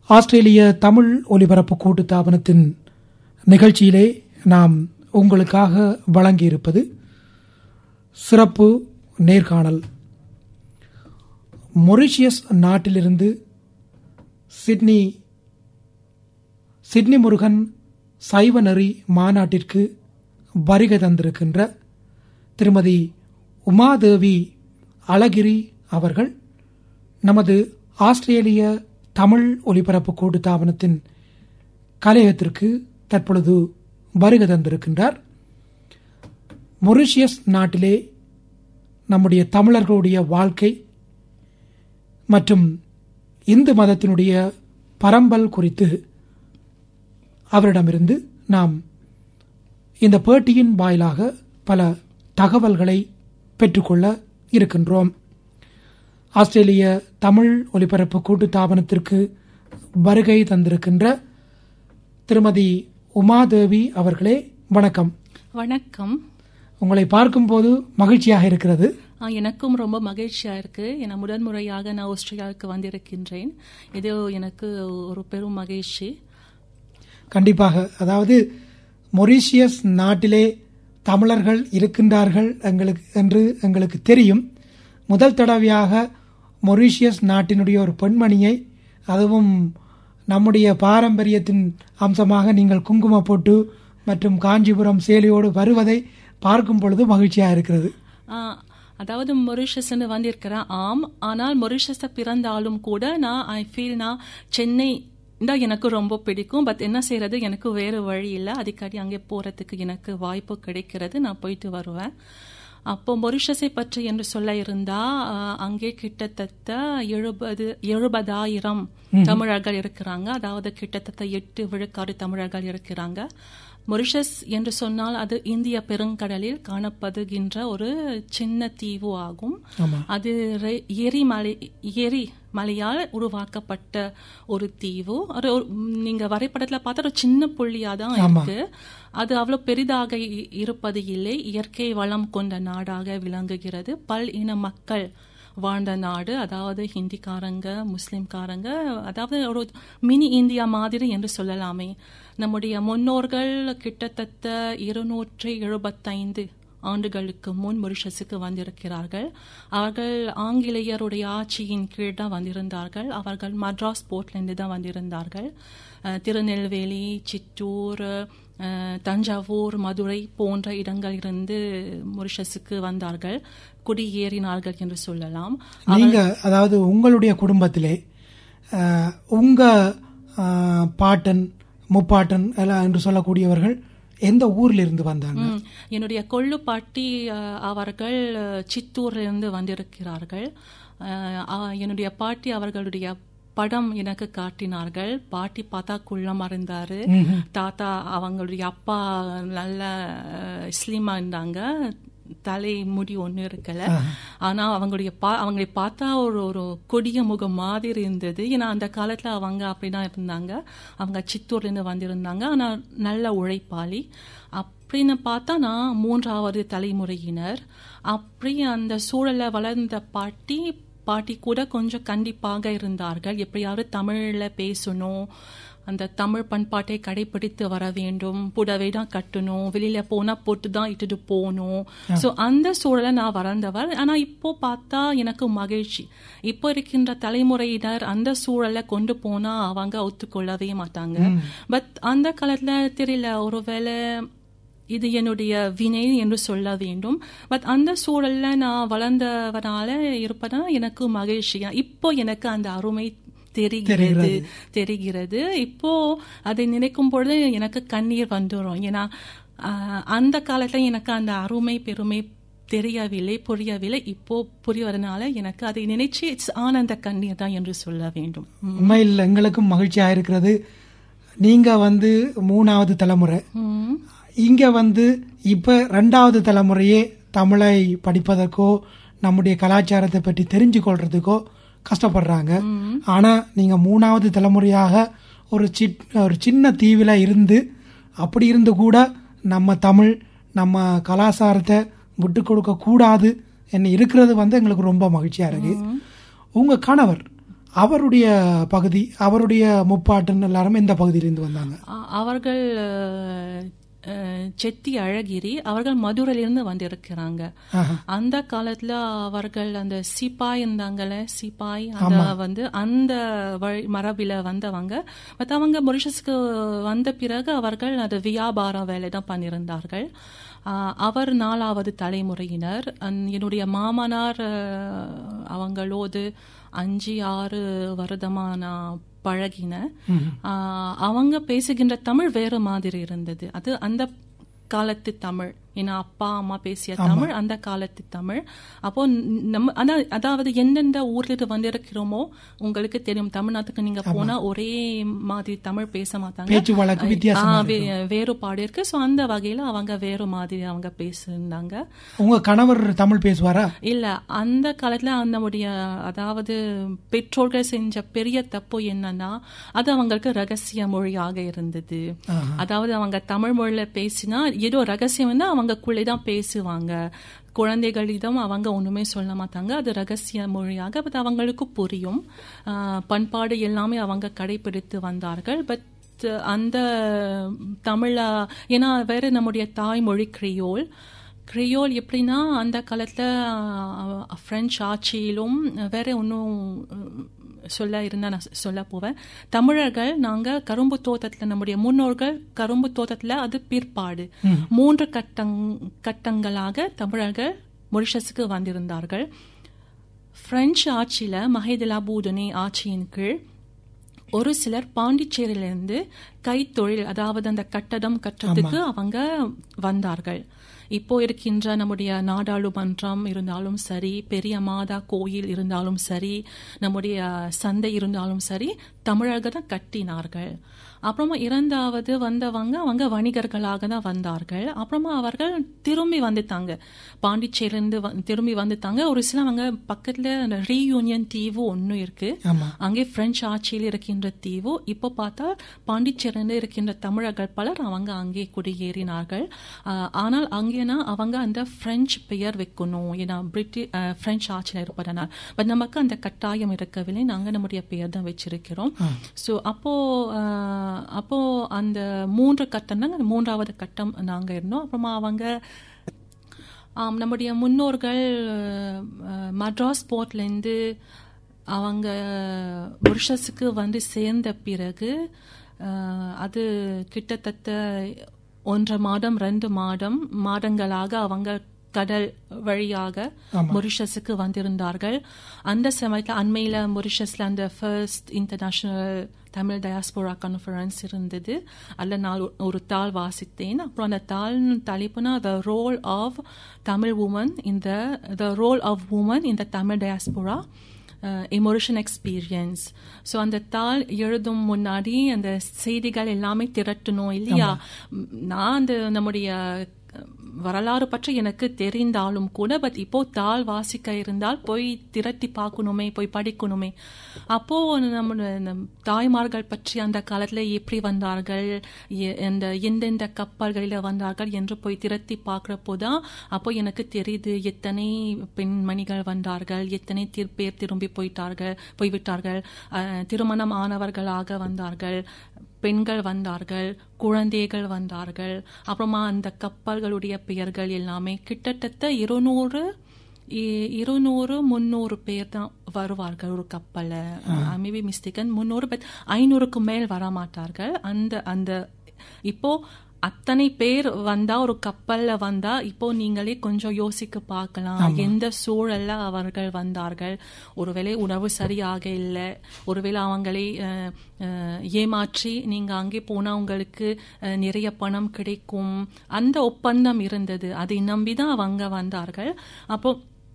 ஆஸ்திரேலிய தமிழ் ஒலிபரப்பு கூட்டுத்தாபனத்தின் நிகழ்ச்சியிலே நாம் உங்களுக்காக வழங்கியிருப்பது சிறப்பு நேர்காணல் மொரிஷியஸ் நாட்டிலிருந்து சிட்னி சிட்னி முருகன் சைவ நெறி மாநாட்டிற்கு வருகை தந்திருக்கின்ற திருமதி உமாதேவி அழகிரி அவர்கள் நமது ஆஸ்திரேலிய தமிழ் ஒலிபரப்பு கூட்டுத்தாபனத்தின் கலையகத்திற்கு தற்பொழுது வருகை தந்திருக்கின்றார் மொரிஷியஸ் நாட்டிலே நம்முடைய தமிழர்களுடைய வாழ்க்கை மற்றும் இந்து மதத்தினுடைய பரம்பல் குறித்து அவரிடமிருந்து நாம் இந்த பேட்டியின் வாயிலாக பல தகவல்களை பெற்றுக்கொள்ள இருக்கின்றோம் ஆஸ்திரேலிய தமிழ் ஒலிபரப்பு கூட்டுத்தாபனத்திற்கு வருகை தந்திருக்கின்ற திருமதி உமாதேவி அவர்களே வணக்கம் வணக்கம் உங்களை பார்க்கும்போது மகிழ்ச்சியாக இருக்கிறது ஆ, எனக்கும் ரொம்ப மகிழ்ச்சியா இருக்கு என முதன்முறையாக நான் ஆஸ்திரேலியாவுக்கு வந்திருக்கின்றேன் இது எனக்கு ஒரு பெரும் மகிழ்ச்சி கண்டிப்பாக அதாவது மொரீஷியஸ் நாட்டிலே தமிழர்கள் இருக்கின்றார்கள் எங்களுக்கு என்று எங்களுக்கு தெரியும் முதல் தடவையாக மொரீஷியஸ் நாட்டினுடைய ஒரு பெண்மணியை அதுவும் நம்முடைய பாரம்பரியத்தின் அம்சமாக நீங்கள் குங்கும போட்டு மற்றும் காஞ்சிபுரம் சேலையோடு வருவதை பார்க்கும் பொழுது மகிழ்ச்சியாக இருக்கிறது ஆ, அதாவது மொரிஷஸ்ன்னு வந்திருக்கிறேன் ஆம் ஆனால் மொரிஷஸை பிறந்தாலும் கூட நான் ஐ ஃபீல் நான் சென்னை தான் எனக்கு ரொம்ப பிடிக்கும் பட் என்ன செய்யறது எனக்கு வேறு வழி இல்லை அடிக்கடி அங்கே போறதுக்கு எனக்கு வாய்ப்பு கிடைக்கிறது நான் போயிட்டு வருவேன் அப்போ மொரிஷஸை பற்றி என்று சொல்ல இருந்தா ஆஹ், அங்கே கிட்டத்தட்ட எழுபது எழுபதாயிரம் தமிழர்கள் இருக்கிறாங்க அதாவது கிட்டத்தட்ட எட்டு விழுக்காடு தமிழர்கள் இருக்கிறாங்க மொரிஷஸ் என்று சொன்னால் அது இந்திய பெருங்கடலில் காணப்படுகின்ற ஒரு சின்ன தீவு ஆகும் ஆமா. அது ரெ- எரிமலை எரி மலையால் உருவாக்கப்பட்ட ஒரு தீவு அது ஒரு- நீங்க வரைபடத்துல பார்த்தா ஒரு சின்ன புள்ளியா தான் இருக்கு அது அவ்வளவு பெரிதாக இ- இருப்பது இல்லை இயற்கை வளம் கொண்ட நாடாக விளங்குகிறது பல் இன மக்கள் வாழ்ந்த நாடு அதாவது ஹிந்திக்காரங்க முஸ்லிம்காரங்க அதாவது ஒரு மினி இந்தியா மாதிரி என்று சொல்லலாமே நம்முடைய முன்னோர்கள் கிட்டத்தட்ட இருநூற்றி எழுபத்தைந்து ஆண்டுகளுக்கு முன் மொரிஷஸுக்கு வந்திருக்கிறார்கள் அவர்கள் ஆங்கிலேயருடைய ஆட்சியின் கீழ் தான் வந்திருந்தார்கள் அவர்கள் மദ്രാஸ் போர்ட்லேருந்து தான் வந்திருந்தார்கள் அஹ், திருநெல்வேலி சித்தூர் அஹ், தஞ்சாவூர் மதுரை போன்ற இடங்களிலிருந்து மொரிஷஸுக்கு வந்தார்கள் குடியேறினார்கள் என்று சொல்லலாம் நீங்க அதாவது உங்களுடைய குடும்பத்திலே அஹ், உங்க அஹ், பாட்டன் முப்பாட்டன் எல்லாம் என்று சொல்லக்கூடியவர்கள் எந்த ஊர்ல இருந்து வந்தாங்க ம். என்னுடைய கொள்ளு பாட்டி அஹ், அவர்கள் அஹ், சித்தூரிலிருந்து வந்திருக்கிறார்கள் அஹ், அ- என்னுடைய பாட்டி அவர்களுடைய படம் எனக்கு காட்டினார்கள் பாட்டி பார்த்தா குள்ளமா இருந்தாரு தாத்தா அவங்களுடைய அப்பா நல்ல ஸ்லிமா இருந்தாங்க தலை முடி ஒண்ணு இருக்கல ஆனா அவங்களுடைய பா அவங்களை பார்த்தா ஒரு ஒரு கொடிய முகம் மாதிரி இருந்தது ஏன்னா அந்த காலத்துல அவங்க அப்படிதான் இருந்தாங்க அவங்க சித்தூர்ல இருந்து வந்திருந்தாங்க ஆனா நல்ல உழைப்பாளி அப்படின்னு பார்த்தா நான் மூன்றாவது தலைமுறையினர் அப்படி அந்த சூழல்ல வளர்ந்த பாட்டி பாட்டி கூட கொஞ்சம் கண்டிப்பாக இருந்தார்கள் எப்படியாவது தமிழ்ல பேசணும் அந்த தமிழ் பண்பாட்டை கடைபிடித்து வர வேண்டும் புடவை தான் கட்டணும் வெளியில போனா போட்டு தான் இட்டுட்டு போகணும் சோ அந்த சூழலை நான் வளர்ந்தவர் ஆனா இப்போ பார்த்தா எனக்கு மகிழ்ச்சி இப்போ இருக்கின்ற தலைமுறையினர் அந்த சூழலை கொண்டு போனா அவங்க ஒத்துக்கொள்ளவே மாட்டாங்க பட் அந்த காலத்துல தெரியல ஒருவேளை இது என்னுடைய வினை என்று சொல்ல வேண்டும் பட் அந்த சூழல்ல நான் வளர்ந்தவனால இருப்பதா எனக்கு மகிழ்ச்சியா இப்போ எனக்கு அந்த அருமை தெரிகிறது தெரிகிறது இப்போ அதை நினைக்கும் பொழுது எனக்கு கண்ணீர் வந்துடும் ஏன்னா ஆஹ், அந்த காலத்துல எனக்கு அந்த அருமை பெருமை தெரியவில்லை புரியவில்லை இப்போ புரியறதுனால எனக்கு அதை நினைச்சு இட்ஸ் ஆனந்த கண்ணீர் தான் என்று சொல்ல வேண்டும் உண்மையில் எங்களுக்கும் மகிழ்ச்சியாக இருக்கிறது நீங்க வந்து மூணாவது தலைமுறை ம். இங்க வந்து இப்ப ரெண்டாவது தலைமுறையே தமிழை படிப்பதற்கோ நம்முடைய கலாச்சாரத்தை பற்றி தெரிஞ்சு கொள்றதுக்கோ கஷ்டப்படுறாங்க ஆனா நீங்க மூணாவது தலைமுறையாக ஒரு சிட் ஒரு சின்ன தீவில இருந்து அப்படி இருந்து கூட நம்ம தமிழ் நம்ம கலாச்சாரத்தை விட்டு கொடுக்க கூடாது என்ன இருக்கிறது வந்து எங்களுக்கு ரொம்ப மகிழ்ச்சியா இருக்கு உங்க கணவர் அவருடைய பகுதி அவருடைய முப்பாட்டன் எல்லாரும் எந்த பகுதியிலிருந்து வந்தாங்க அ- அவர்கள் அஹ், அஹ், செத்தி அழகிரி அவர்கள் மதுரையிலிருந்து வந்திருக்கிறாங்க ஆஹா. அந்த காலத்துல அவர்கள் அந்த சிப்பாய் இருந்தாங்கல்ல சிப்பாய் அந்த வந்து அந்த வழி மரபில வந்தவங்க பட் அவங்க மொரிஷஸ்க்கு வந்த பிறகு அவர்கள் அது வியாபார வேலை தான் பண்ணியிருந்தார்கள் ஆஹ் அவர் நாலாவது தலைமுறையினர் அந்- என்னுடைய மாமனார் அஹ், அவங்களோடு அஞ்சு ஆறு வருடமா நான் பழகினேன் ஆஹ் அவங்க பேசுகின்ற தமிழ் வேற மாதிரி இருந்தது அது அந்த காலத்து தமிழ் ஏன்னா அப்பா அம்மா பேசிய தமிழ் அந்த காலத்து தமிழ் அப்போ ந- நம்ம ஆனா அதாவது எந்தெந்த ஊர்ல இருந்து வந்திருக்கிறோமோ உங்களுக்கு தெரியும் தமிழ்நாட்டுக்கு நீங்க போனா ஒரே மாதிரி தமிழ் பேச மாட்டாங்க பேச்சு வழக்கு வித்தியாசம் ஆ, வே- வேறுபாடு இருக்கு சோ அந்த வகையில அவங்க வேறு மாதிரி அவங்க பேசியிருந்தாங்க உங்க கணவர் தமிழ் பேசுவாரா இல்ல அந்த காலத்துல நம்முடைய அதாவது பெற்றோர்கள் செஞ்ச பெரிய தப்பு என்னன்னா அது அவங்களுக்கு ரகசிய மொழியாக இருந்தது அதாவது அவங்க தமிழ் மொழியில பேசினா ஏதோ ரகசியம்னா அவங்கக்குள்ளே தான் பேசுவாங்க குழந்தைகளிடம் அவங்க ஒண்ணுமே சொல்ல மாட்டாங்க அது ரகசிய மொழியாக பட் அவங்களுக்கு புரியும் ஆஹ் பண்பாடு எல்லாமே அவங்க கடைபிடித்து வந்தார்கள் பட் அந்த தமிழ ஏன்னா வேற நம்முடைய தாய்மொழி கிரியோல் கிரியோல் எப்படின்னா அந்த காலத்துல அஹ், பிரெஞ்சு ஆட்சியிலும் வேற ஒன்றும் சொல்ல இருந்தா நான் சொல்ல போவேன் தமிழர்கள் நாங்க கரும்பு தோட்டத்துல நம்முடைய முன்னோர்கள் கரும்பு தோட்டத்துல அது பிற்பாடு மூன்று கட்டங் கட்டங்களாக தமிழர்கள் மொரிஷஸுக்கு வந்திருந்தார்கள் பிரெஞ்சு ஆட்சியில மஹேதலா பூதனி ஆட்சியின் கீழ் ஒரு சிலர் பாண்டிச்சேரியிலிருந்து கைத்தொழில் அதாவது அந்த கட்டடம் கட்டுறதுக்கு அவங்க வந்தார்கள் இப்போ இருக்கின்ற நம்முடைய நாடாளுமன்றம் இருந்தாலும் சரி பெரிய மாதா கோயில் இருந்தாலும் சரி நம்முடைய சந்தை இருந்தாலும் சரி தமிழர்கள் தான் கட்டினார்கள் அப்புறமா இரண்டாவது வந்தவங்க அவங்க வணிகர்களாக தான் வந்தார்கள் அப்புறமா அவர்கள் திரும்பி வந்துட்டாங்க பாண்டிச்சேரியிலிருந்து வ- திரும்பி வந்துட்டாங்க ஒரு சில அவங்க பக்கத்துல அந்த ரீயூனியன் தீவு ஒன்றும் இருக்கு ஆமா அங்கே பிரெஞ்சு ஆட்சியில் இருக்கின்ற தீவு இப்போ பார்த்தா பாண்டிச்சேரியில் இருக்கின்ற தமிழர்கள் பலர் அவங்க அங்கே குடியேறினார்கள் ஆஹ், ஆனால் அங்கேனா அவங்க அந்த பிரெஞ்சு பெயர் வைக்கணும் ஏன்னா பிரிட்டி ஆஹ், பிரெஞ்சு ஆட்சியில் இருப்பதனால் பட் நமக்கு அந்த கட்டாயம் இருக்கவில்லை நாங்க நம்முடைய பெயர் தான் வச்சிருக்கிறோம் ஸோ அப்போ ஆஹ், அப்போ அந்த மூன்று கட்டம் தான் அந்த மூன்றாவது கட்டம் நாங்க இருந்தோம் அப்புறமா அவங்க ஆம், நம்முடைய முன்னோர்கள் அஹ், மட்ராஸ் போர்ட்லேருந்து அவங்க புருஷஸுக்கு வந்து சேர்ந்த பிறகு அஹ், அது கிட்டத்தட்ட ஒன்றரை மாதம் ரெண்டு மாதம் மாதங்களாக அவங்க கடல் வழியாக மொரிஷஸுக்கு வந்திருந்தார்கள் அந்த சமயத்தில் அண்மையில மொரிஷஸ்ல அந்த first international Tamil diaspora conference இருந்தது அதில் நான் ஒரு- ஒரு தாள் வாசித்தேன் அப்புறம் அந்த தாள் தலைப்புனா the role of Tamil women இந்த த ரோல் ஆஃப் உமன் இந்த Tamil diaspora emotion experience so அந்த தாள் எழுதும் முன்னாடி அந்த செய்திகள் எல்லாமே திரட்டணும் இல்லையா ம், நான் அந்த நம்முடைய அஹ், வரலாறு பற்றி எனக்கு தெரிந்தாலும் கூட பட் இப்போ தாள் வாசிக்க இருந்தால் போய் திரட்டி பார்க்கணுமே போய் படிக்கணுமே அப்போ நம்ம நம் தாய்மார்கள் பற்றி அந்த காலத்துல எப்படி வந்தார்கள் எ- இந்த எந்தெந்த கப்பல்களில் வந்தார்கள் என்று போய் திரட்டி பார்க்குறப்போ தான் அப்போ எனக்கு தெரியுது எத்தனை பெண்மணிகள் வந்தார்கள் எத்தனை திரு- பேர் திரும்பி போயிட்டார்கள் போய்விட்டார்கள் அஹ், திருமணம் ஆனவர்களாக வந்தார்கள் பெண்கள் வந்தார்கள் குழந்தைகள் வந்தார்கள் அப்புறமா அந்த கப்பல்களுடைய பெயர்கள் எல்லாமே கிட்டத்தட்ட இருநூறு இ- இருநூறு முந்நூறு பேர் தான் வருவார்கள் ஒரு கப்பல்ல மேபி மிஸ்டேக்கன் முந்நூறு பட் ஐநூறுக்கு மேல் வர மாட்டார்கள் அந்த அந்த இப்போ அத்தனை பேர் வந்தா ஒரு கப்பல்ல வந்தா இப்போ நீங்களே கொஞ்சம் யோசிக்க பார்க்கலாம் எந்த சூழல்ல அவர்கள் வந்தார்கள் ஒருவேளை உணவு சரியாக இல்லை ஒருவேளை அவங்களே அஹ், அஹ், ஏமாற்றி நீங்க அங்கே போனா உங்களுக்கு அஹ், நிறைய பணம் கிடைக்கும் அந்த ஒப்பந்தம் இருந்தது அதை நம்பிதான் அவங்க வந்தார்கள் அப்போ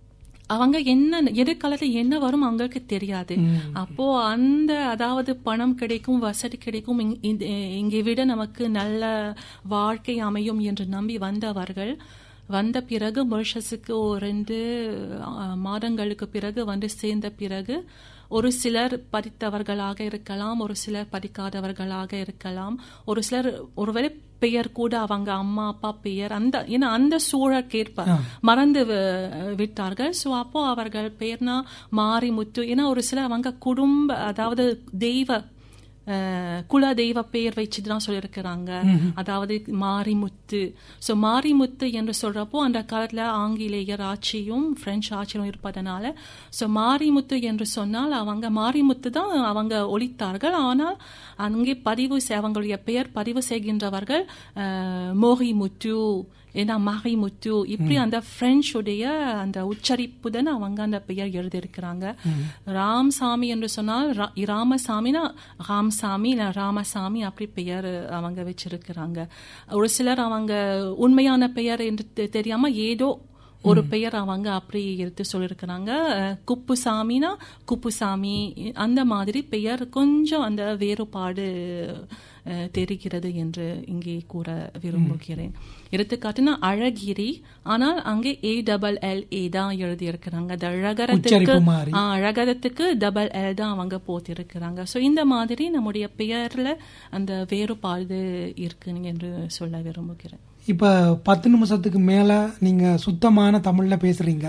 அவங்க என்ன எதிர்காலத்துல என்ன வரும் அவங்களுக்கு தெரியாது அப்போ அந்த அதாவது பணம் கிடைக்கும் வசதி கிடைக்கும் இங்- இந்த- இங்கே விட நமக்கு நல்ல வாழ்க்கை அமையும் என்று நம்பி வந்தவர்கள் வந்த பிறகு மொரிஷஸுக்கு ஒரு ரெண்டு அஹ், மாதங்களுக்கு பிறகு வந்து சேர்ந்த பிறகு ஒரு சிலர் படித்தவர்களாக இருக்கலாம் ஒரு சிலர் படிக்காதவர்களாக இருக்கலாம் ஒரு சிலர் ஒருவேளை பெயர் கூட அவங்க அம்மா அப்பா பெயர் அந்த ஏன்னா அந்த சூழற்கேற்ப மறந்து வி- விட்டார்கள் ஸோ அப்போ அவர்கள் பெயர்னா மாரிமுத்து ஏன்னா ஒரு சில அவங்க குடும்ப அதாவது தெய்வ அஹ், குல தெய்வ பெயர் வச்சுட்டு தான் சொல்லியிருக்கிறாங்க அதாவது மாரிமுத்து ஸோ மாரிமுத்து என்று சொல்றப்போ அந்த காலத்துல ஆங்கிலேயர் ஆட்சியும் பிரெஞ்சு ஆட்சியும் இருப்பதனால ஸோ மாரிமுத்து என்று சொன்னால் அவங்க மாரிமுத்து தான் அவங்க ஒழித்தார்கள் ஆனால் அங்கே பதிவு செய்- அவங்களுடைய பெயர் பதிவு செய்கின்றவர்கள் அஹ், மோகிமுத்து ஏன்னா மகிமுத்து இப்படி அந்த பிரெஞ்சுடைய அந்த உச்சரிப்புடன் அவங்க அந்த பெயர் எழுதியிருக்கிறாங்க ராம்சாமி என்று சொன்னால் ரா- ராமசாமினா ராம்சாமி இல்ல ராமசாமி அப்படி பெயர் அவங்க வச்சிருக்கிறாங்க ஒரு சிலர் அவங்க உண்மையான பெயர் என்று தெ- தெரியாம ஏதோ ஒரு பெயர் அவங்க அப்படி எடுத்து சொல்லியிருக்கிறாங்க அஹ், குப்புசாமினா குப்புசாமி அந்த மாதிரி பெயர் கொஞ்சம் அந்த வேறுபாடு அஹ், தெரிகிறது என்று இங்கே கூற விரும்புகிறேன் எடுத்துக்காட்டுனா அழகிரி ஆனால் அங்கே ஏ டபுள் எல் ஏ தான் எழுதியிருக்கிறாங்க அந்த அழகரத்துக்கு உச்சரிப்பு மாறி. ஆ, அழகரத்துக்கு டபுள் எல் தான் அவங்க போத்திருக்கிறாங்க ஸோ இந்த மாதிரி நம்முடைய பெயர்ல அந்த வேறுபாடு இருக்குன்னு என்று சொல்ல விரும்புகிறேன் இப்ப பத்து நிமிஷத்துக்கு மேல நீங்க சுத்தமான தமிழ்ல பேசுறீங்க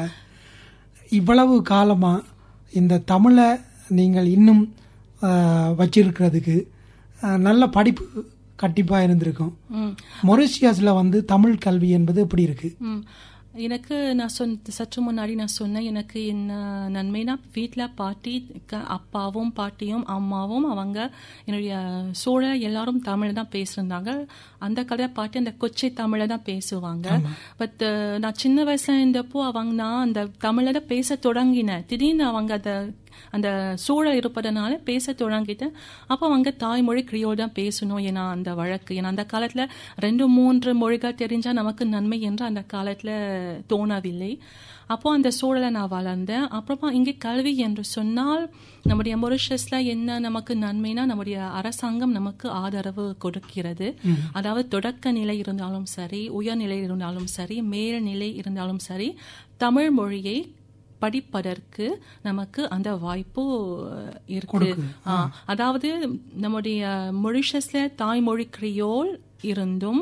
இவ்வளவு காலமா இந்த தமிழை நீங்கள் இன்னும் ஆஹ், வச்சிருக்கிறதுக்கு ஆஹ், நல்ல படிப்பு கண்டிப்பா இருந்திருக்கும் ம் மொரிஷியஸ்ல வந்து தமிழ் கல்வி என்பது எப்படி இருக்கு ம் எனக்கு நான் சொன்ன சற்று முன்னாடி நான் சொன்னேன் எனக்கு என்ன நன்மைனா வீட்டில் பாட்டி க- அப்பாவும் பாட்டியும் அம்மாவும் அவங்க என்னுடைய சூழல் எல்லாரும் தமிழ் தான் பேசியிருந்தாங்க அந்த கதை பாட்டி அந்த கொச்சை தமிழை தான் பேசுவாங்க பட் நான் சின்ன வயசுல இருந்தப்போ அவங்க நான் அந்த தமிழை தான் பேச தொடங்கினேன் திடீர்னு அவங்க அந்த அந்த சூழல் இருப்பதனால பேச தொடங்கிட்டேன் அப்போ அவங்க தாய்மொழி கிரியோல் தான் பேசணும் ஏன்னா அந்த வழக்கு ஏன்னா அந்த காலத்துல ரெண்டு மூன்று மொழிகள் தெரிஞ்சா நமக்கு நன்மை என்று அந்த காலத்துல தோணவில்லை அப்போ அந்த சூழலை நான் வளர்ந்தேன் அப்புறமா இங்கே கல்வி என்று சொன்னால் நம்முடைய மொரிஷஸ்ல என்ன நமக்கு நன்மைனா நம்முடைய அரசாங்கம் நமக்கு ஆதரவு கொடுக்கிறது அதாவது தொடக்க நிலை இருந்தாலும் சரி உயர்நிலை இருந்தாலும் சரி மேல்நிலை இருந்தாலும் சரி தமிழ் மொழியை படிப்பதற்கு நமக்கு அந்த வாய்ப்பு அஹ், இருக்கு ஆ, அதாவது நம்முடைய மொரிஷஸ்ல தாய்மொழி கிரியோல் இருந்தும்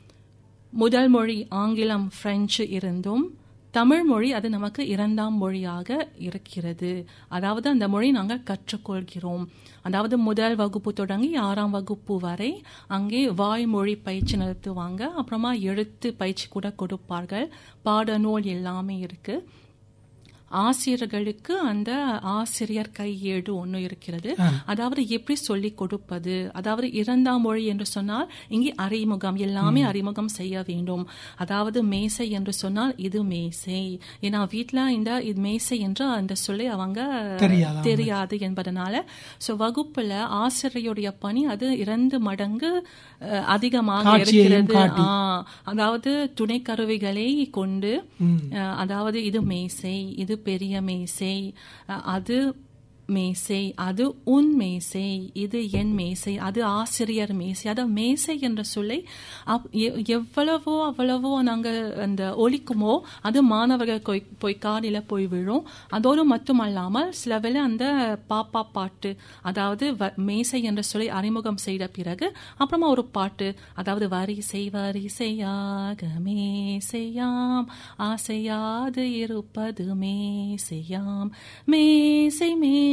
முதல் மொழி ஆங்கிலம் பிரெஞ்சு இருந்தும் தமிழ் மொழி அது நமக்கு இரண்டாம் மொழியாக இருக்கிறது அதாவது அந்த மொழி நாங்கள் கற்றுக்கொள்கிறோம் அதாவது முதல் வகுப்பு தொடங்கி ஆறாம் வகுப்பு வரை அங்கே வாய்மொழி பயிற்சி நடத்துவாங்க அப்புறமா எழுத்து பயிற்சி கூட கொடுப்பார்கள் பாடநூல் எல்லாமே இருக்கு ஆசிரியர்களுக்கு அந்த ஆசிரியர் கையேடு ஒன்று இருக்கிறது அதாவது எப்படி சொல்லிக் கொடுப்பது அதாவது இரண்டாம் மொழி என்று சொன்னால் இங்கே அறிமுகம் எல்லாமே அறிமுகம் செய்ய வேண்டும் அதாவது மேசை என்று சொன்னால் இது மேசை ஏன்னா வீட்ல இந்த இது மேசை என்று அந்த சொல்லி அவங்க தெரியாதா தெரியாது என்பதனால சோ வகுப்புல ஆசிரியருடைய பணி அது இரண்டு மடங்கு அஹ், அதிகமாக காட்சியையும் இருக்கிறது காட்டி. ஆ, அதாவது துணை கருவிகளை கொண்டு அஹ், அதாவது இது மேசை இது பெரிய மேசை அஹ், அது மேசை அது உன் மேசை இது என் மேசை அது ஆசிரியர் மேசை அது மேசை என்ற சொல்லை அப்- எ- எவ்வளவோ அவ்வளவோ நாங்கள் அந்த ஒலிக்குமோ அது மாணவர்கள் போய் போய் காதில் போய் விழும் அதோடு மட்டுமல்லாமல் சில வேளை அந்த பாப்பா பாட்டு அதாவது வ- மேசை என்ற சொல்லை அறிமுகம் செய்த பிறகு அப்புறமா ஒரு பாட்டு அதாவது வரிசை வரிசையாக மேசையாம் ஆசையாது இருப்பது மேசையாம் மேசை மேலே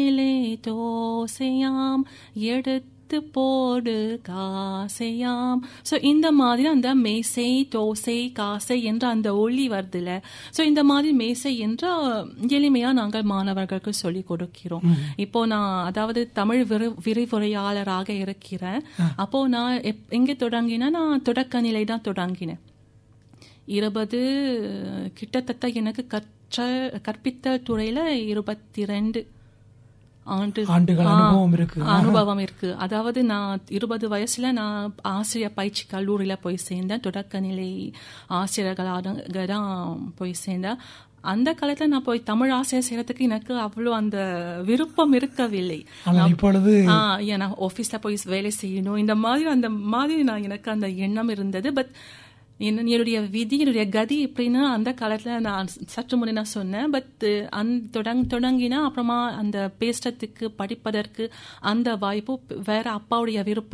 தோசையாம் எடுத்து போடு காசையாம் ஸோ இந்த மாதிரி அந்த மேசை தோசை காசை என்ற அந்த ஒளி வருதுல ஸோ இந்த மாதிரி மேசை என்ற எளிமையா நாங்கள் மாணவர்களுக்கு சொல்லிக் கொடுக்கிறோம் இப்போ நான் அதாவது தமிழ் விரு விரிவுரையாளராக இருக்கிறேன் அப்போ நான் எப்- எங்க தொடங்கினேன் நான் தொடக்க நிலை தான் தொடங்கினேன் இருபது கிட்டத்தட்ட எனக்கு கற்ற கற்பித்தல் துறையில இருபத்தி ரெண்டு ஆண்டு ஆண்டுகள் ஆ, அனுபவம் இருக்கு அனுபவம் இருக்கு அதாவது நான் இருபது வயசுல நான் ஆசிரியர் பயிற்சி கல்லூரியில போய் சேர்ந்தேன் தொடக்க நிலை ஆசிரியர்களாக தான் போய் சேர்ந்தேன் அந்த காலத்துல நான் போய் தமிழ் ஆசிரியர் செய்யறதுக்கு எனக்கு அவ்வளோ அந்த விருப்பம் இருக்கவில்லை ஆனால் இப்பொழுது ஆ ஏன்னா ஆஃபீஸில் போய் வேலை செய்யணும் இந்த மாதிரி அந்த மாதிரி நான் எனக்கு அந்த எண்ணம் இருந்தது பட் என்ன என்னுடைய விதி என்னுடைய கதி எப்படின்னா அந்த காலத்தில் நான் சற்று முன்னே நான் சொன்னேன் பட் அந் தொடங் தொடங்கினா அப்புறமா அந்த பேசுறதுக்கு படிப்பதற்கு அந்த வாய்ப்பு வேற அப்பாவுடைய விருப்ப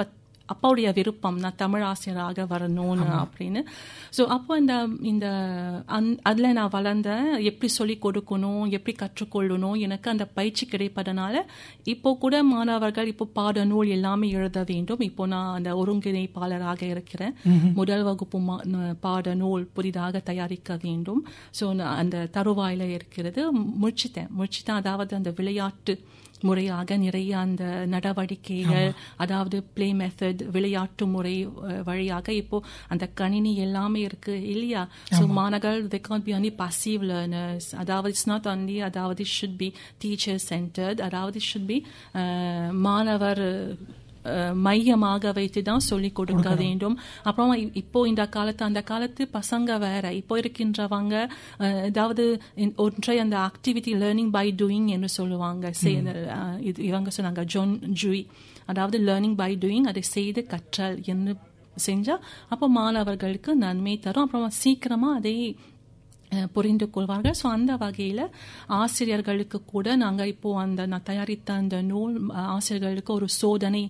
அப்பாவுடைய விருப்பம் நான் தமிழ் ஆசிரியராக வரணும்னு அப்படின்னு ஸோ அப்போ இந்த இந்த அந் அதில் நான் வளர்ந்தேன் எப்படி சொல்லி கொடுக்கணும் எப்படி கற்றுக்கொள்ளணும் எனக்கு அந்த பயிற்சி கிடைப்பதனால இப்போ கூட மாணவர்கள் இப்போ பாடநூல் எல்லாமே எழுத வேண்டும் இப்போ நான் அந்த ஒருங்கிணைப்பாளராக இருக்கிறேன் முதல் வகுப்பு மா- ந- பாடநூல் புதிதாக தயாரிக்க வேண்டும் ஸோ அந்த தருவாயில இருக்கிறது முடிச்சிட்டேன் முடிச்சிட்டேன் அதாவது அந்த விளையாட்டு முறையாக நிறைய அந்த நடவடிக்கைகள் அதாவது ப்ளே மெத்தட் விளையாட்டு முறை அஹ், வழியாக இப்போ அந்த கணினி எல்லாமே இருக்கு இல்லையா ஸோ மாணவர்கள் they can't be only passive learners அதாவது இட்ஸ் நாட் only அதாவது should be teacher centered அதாவது should be அஹ், மாணவர் அஹ், மையமாக வைத்து தான் சொல்லிக் கொடுக்க வேண்டும் அப்புறம் இ- இப்போ இந்த காலத்து அந்த காலத்து பசங்க வேற இப்போ இருக்கின்றவங்க அஹ், அதாவது இந்த ஒன்றை அந்த ஆக்டிவிட்டி லேர்னிங் பை டூயிங் என்று சொல்லுவாங்க செய்- அஹ், இது இவங்க சொன்னாங்க ஜோன் ஜூய் அதாவது லேர்னிங் பை டூயிங் அதை செய்து கற்றல் என்று செஞ்சா அப்போ மாணவர்களுக்கு நன்மை தரும் அப்புறம் சீக்கிரமா அதை அஹ், புரிந்து கொள்வார்கள் ஸோ அந்த வகையில் ஆசிரியர்களுக்கு கூட நாங்கள் இப்போ அந்த நான் தயாரித்த அந்த நூல் அஹ், ஆசிரியர்களுக்கு ஒரு சோதனை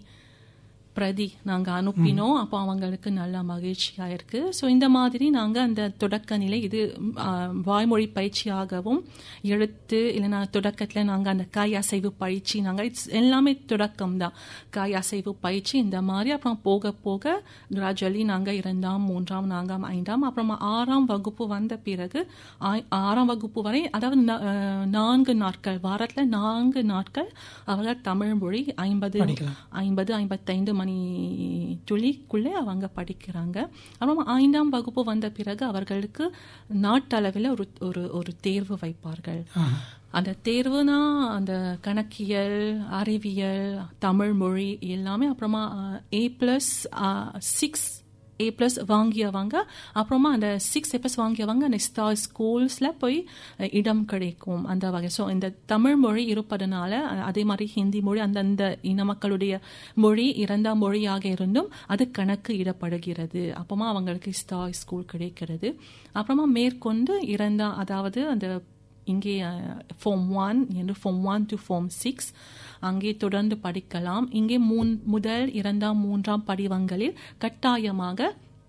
பிரதி நாங்கள் அனுப்பினோம் அப்போ அவங்களுக்கு நல்ல மகிழ்ச்சியா இருக்கு ஸோ இந்த மாதிரி நாங்கள் அந்த தொடக்க நிலை இது ம், ஆ, வாய்மொழி பயிற்சியாகவும் எழுத்து இல்லைன்னா தொடக்கத்தில் நாங்கள் அந்த காய் அசைவு பயிற்சி நாங்கள் இட்ஸ் எல்லாமே தொடக்கம் தான் காய் அசைவு பயிற்சி இந்த மாதிரி அப்புறம் போக போக கிராஜுவலி நாங்கள் இரண்டாம் மூன்றாம் நான்காம் ஐந்தாம் அப்புறமா ஆறாம் வகுப்பு வந்த பிறகு ஆ- ஆறாம் வகுப்பு வரை அதாவது நா- அஹ், நான்கு நாட்கள் வாரத்தில் நான்கு நாட்கள் அவர்கள் தமிழ் மொழி ஐம்பது படிக்கலாம். ஐம்பது ஐம்பத்தைந்து மணி துளிக்குள்ளே அவங்க படிக்கிறாங்க அப்புறம் ஐந்தாம் வகுப்பு வந்த பிறகு அவர்களுக்கு நாட்டளவில் ஒரு ஒரு ஒரு தேர்வு வைப்பார்கள் ஆஹா. அந்த தேர்வுனா அந்த கணக்கியல் அறிவியல் தமிழ் மொழி எல்லாமே அப்புறமா A plus six A plus வாங்கியவங்க அப்புறமா அந்த சிக்ஸ் ஏ பிளஸ் வாங்கியவங்க நெக்ஸ்ட் ஸ்கூல்ஸில் போய் அஹ், இடம் கிடைக்கும் அந்த வகை ஸோ இந்த தமிழ் மொழி இருப்பதனால அஹ், அதே மாதிரி ஹிந்தி மொழி அந்தந்த இன மக்களுடைய மொழி இரண்டாம் மொழியாக இருந்தும் அது கணக்கு இடப்படுகிறது அப்புறமா அவங்களுக்கு ஸ்டார் ஸ்கூல் கிடைக்கிறது அப்புறமா மேற்கொண்டு இரண்டாம் அதாவது அந்த இங்கே ஃபார்ம் ஒன் என்று form one to form six அங்கே தொடர்ந்து படிக்கலாம் இங்கே மூன் முதல் இரண்டாம் மூன்றாம் படிவங்களில் கட்டாயமாக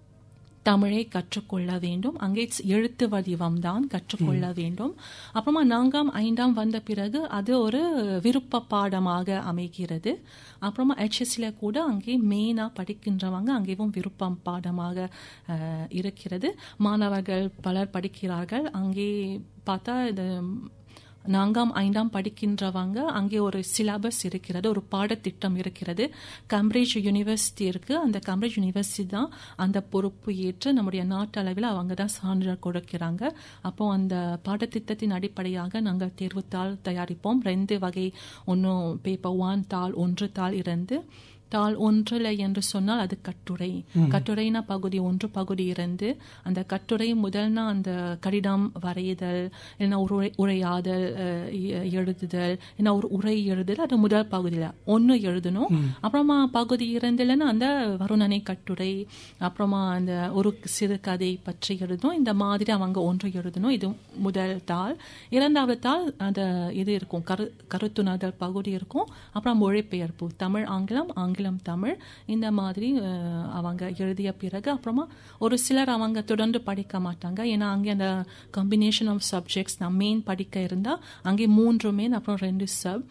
தமிழை கற்றுக்கொள்ள வேண்டும் அங்கே it's எழுத்து வடிவம் தான் கற்றுக்கொள்ள வேண்டும் அப்புறமா நான்காம் ஐந்தாம் வந்த பிறகு அது ஒரு விருப்ப பாடமாக அமைகிறது அப்புறமா ஹெச்எஸ்சில கூட அங்கே மெயினாக படிக்கின்றவங்க அங்கேயும் விருப்பம் பாடமாக அஹ், இருக்கிறது மாணவர்கள் பலர் படிக்கிறார்கள் அங்கே பார்த்தா இது நான்காம் ஐந்தாம் படிக்கின்றவங்க அங்கே ஒரு சிலபஸ் இருக்கிறது ஒரு பாடத்திட்டம் இருக்கிறது கேம்பிரிட்ஜ் யூனிவர்சிட்டி இருக்கு அந்த கேம்பிரிட்ஜ் யூனிவர்சிட்டி தான் அந்த பொறுப்பு ஏற்று நம்முடைய நாட்டளவில் அவங்க தான் சான்றிதழ் கொடுக்கிறாங்க அப்போ அந்த பாடத்திட்டத்தின் அடிப்படையாக நாங்கள் தேர்வுத்தாள் தயாரிப்போம் ரெண்டு வகை ஒன்றும் பேப்பர் ஒன் தாள் ஒன்று தாள் இருந்து தாள் ஒன்றில் என்று சொன்னால் அது கட்டுரை கட்டுரைனா பகுதி ஒன்று பகுதி இரண்டு அந்த கட்டுரை முதல்னா அந்த கடிதம் வரைதல் இல்லைன்னா ஒரு உரை உரையாடல் அஹ், எ- எழுதுதல் இல்லைன்னா ஒரு உரை எழுதுதல் அது முதல் பகுதியில் ஒன்று எழுதணும் அப்புறமா பகுதி இரண்டுலன்னா அந்த வருணனை கட்டுரை அப்புறமா அந்த ஒரு சிறுகதை பற்றி எழுதணும் இந்த மாதிரி அவங்க ஒன்று எழுதணும் இது முதல் தாள் இரண்டாவது தாள் அந்த இது இருக்கும் கரு கருத்துணர்தல் பகுதி இருக்கும் அப்புறம் மொழிபெயர்ப்பு தமிழ் ஆங்கிலம் ஆங்கிலம் தமிழ் இந்த மாதிரி அஹ், அவங்க எழுதிய பிறகு அப்புறமா ஒரு சிலர் அவங்க தொடர்ந்து படிக்க மாட்டாங்க ஏன்னா அங்கே அந்த காம்பினேஷன் ஆஃப் சப்ஜெக்ட்ஸ் நான் மெயின் படிக்க இருந்தால் அங்கே மூன்று மெயின் அப்புறம் ரெண்டு சப்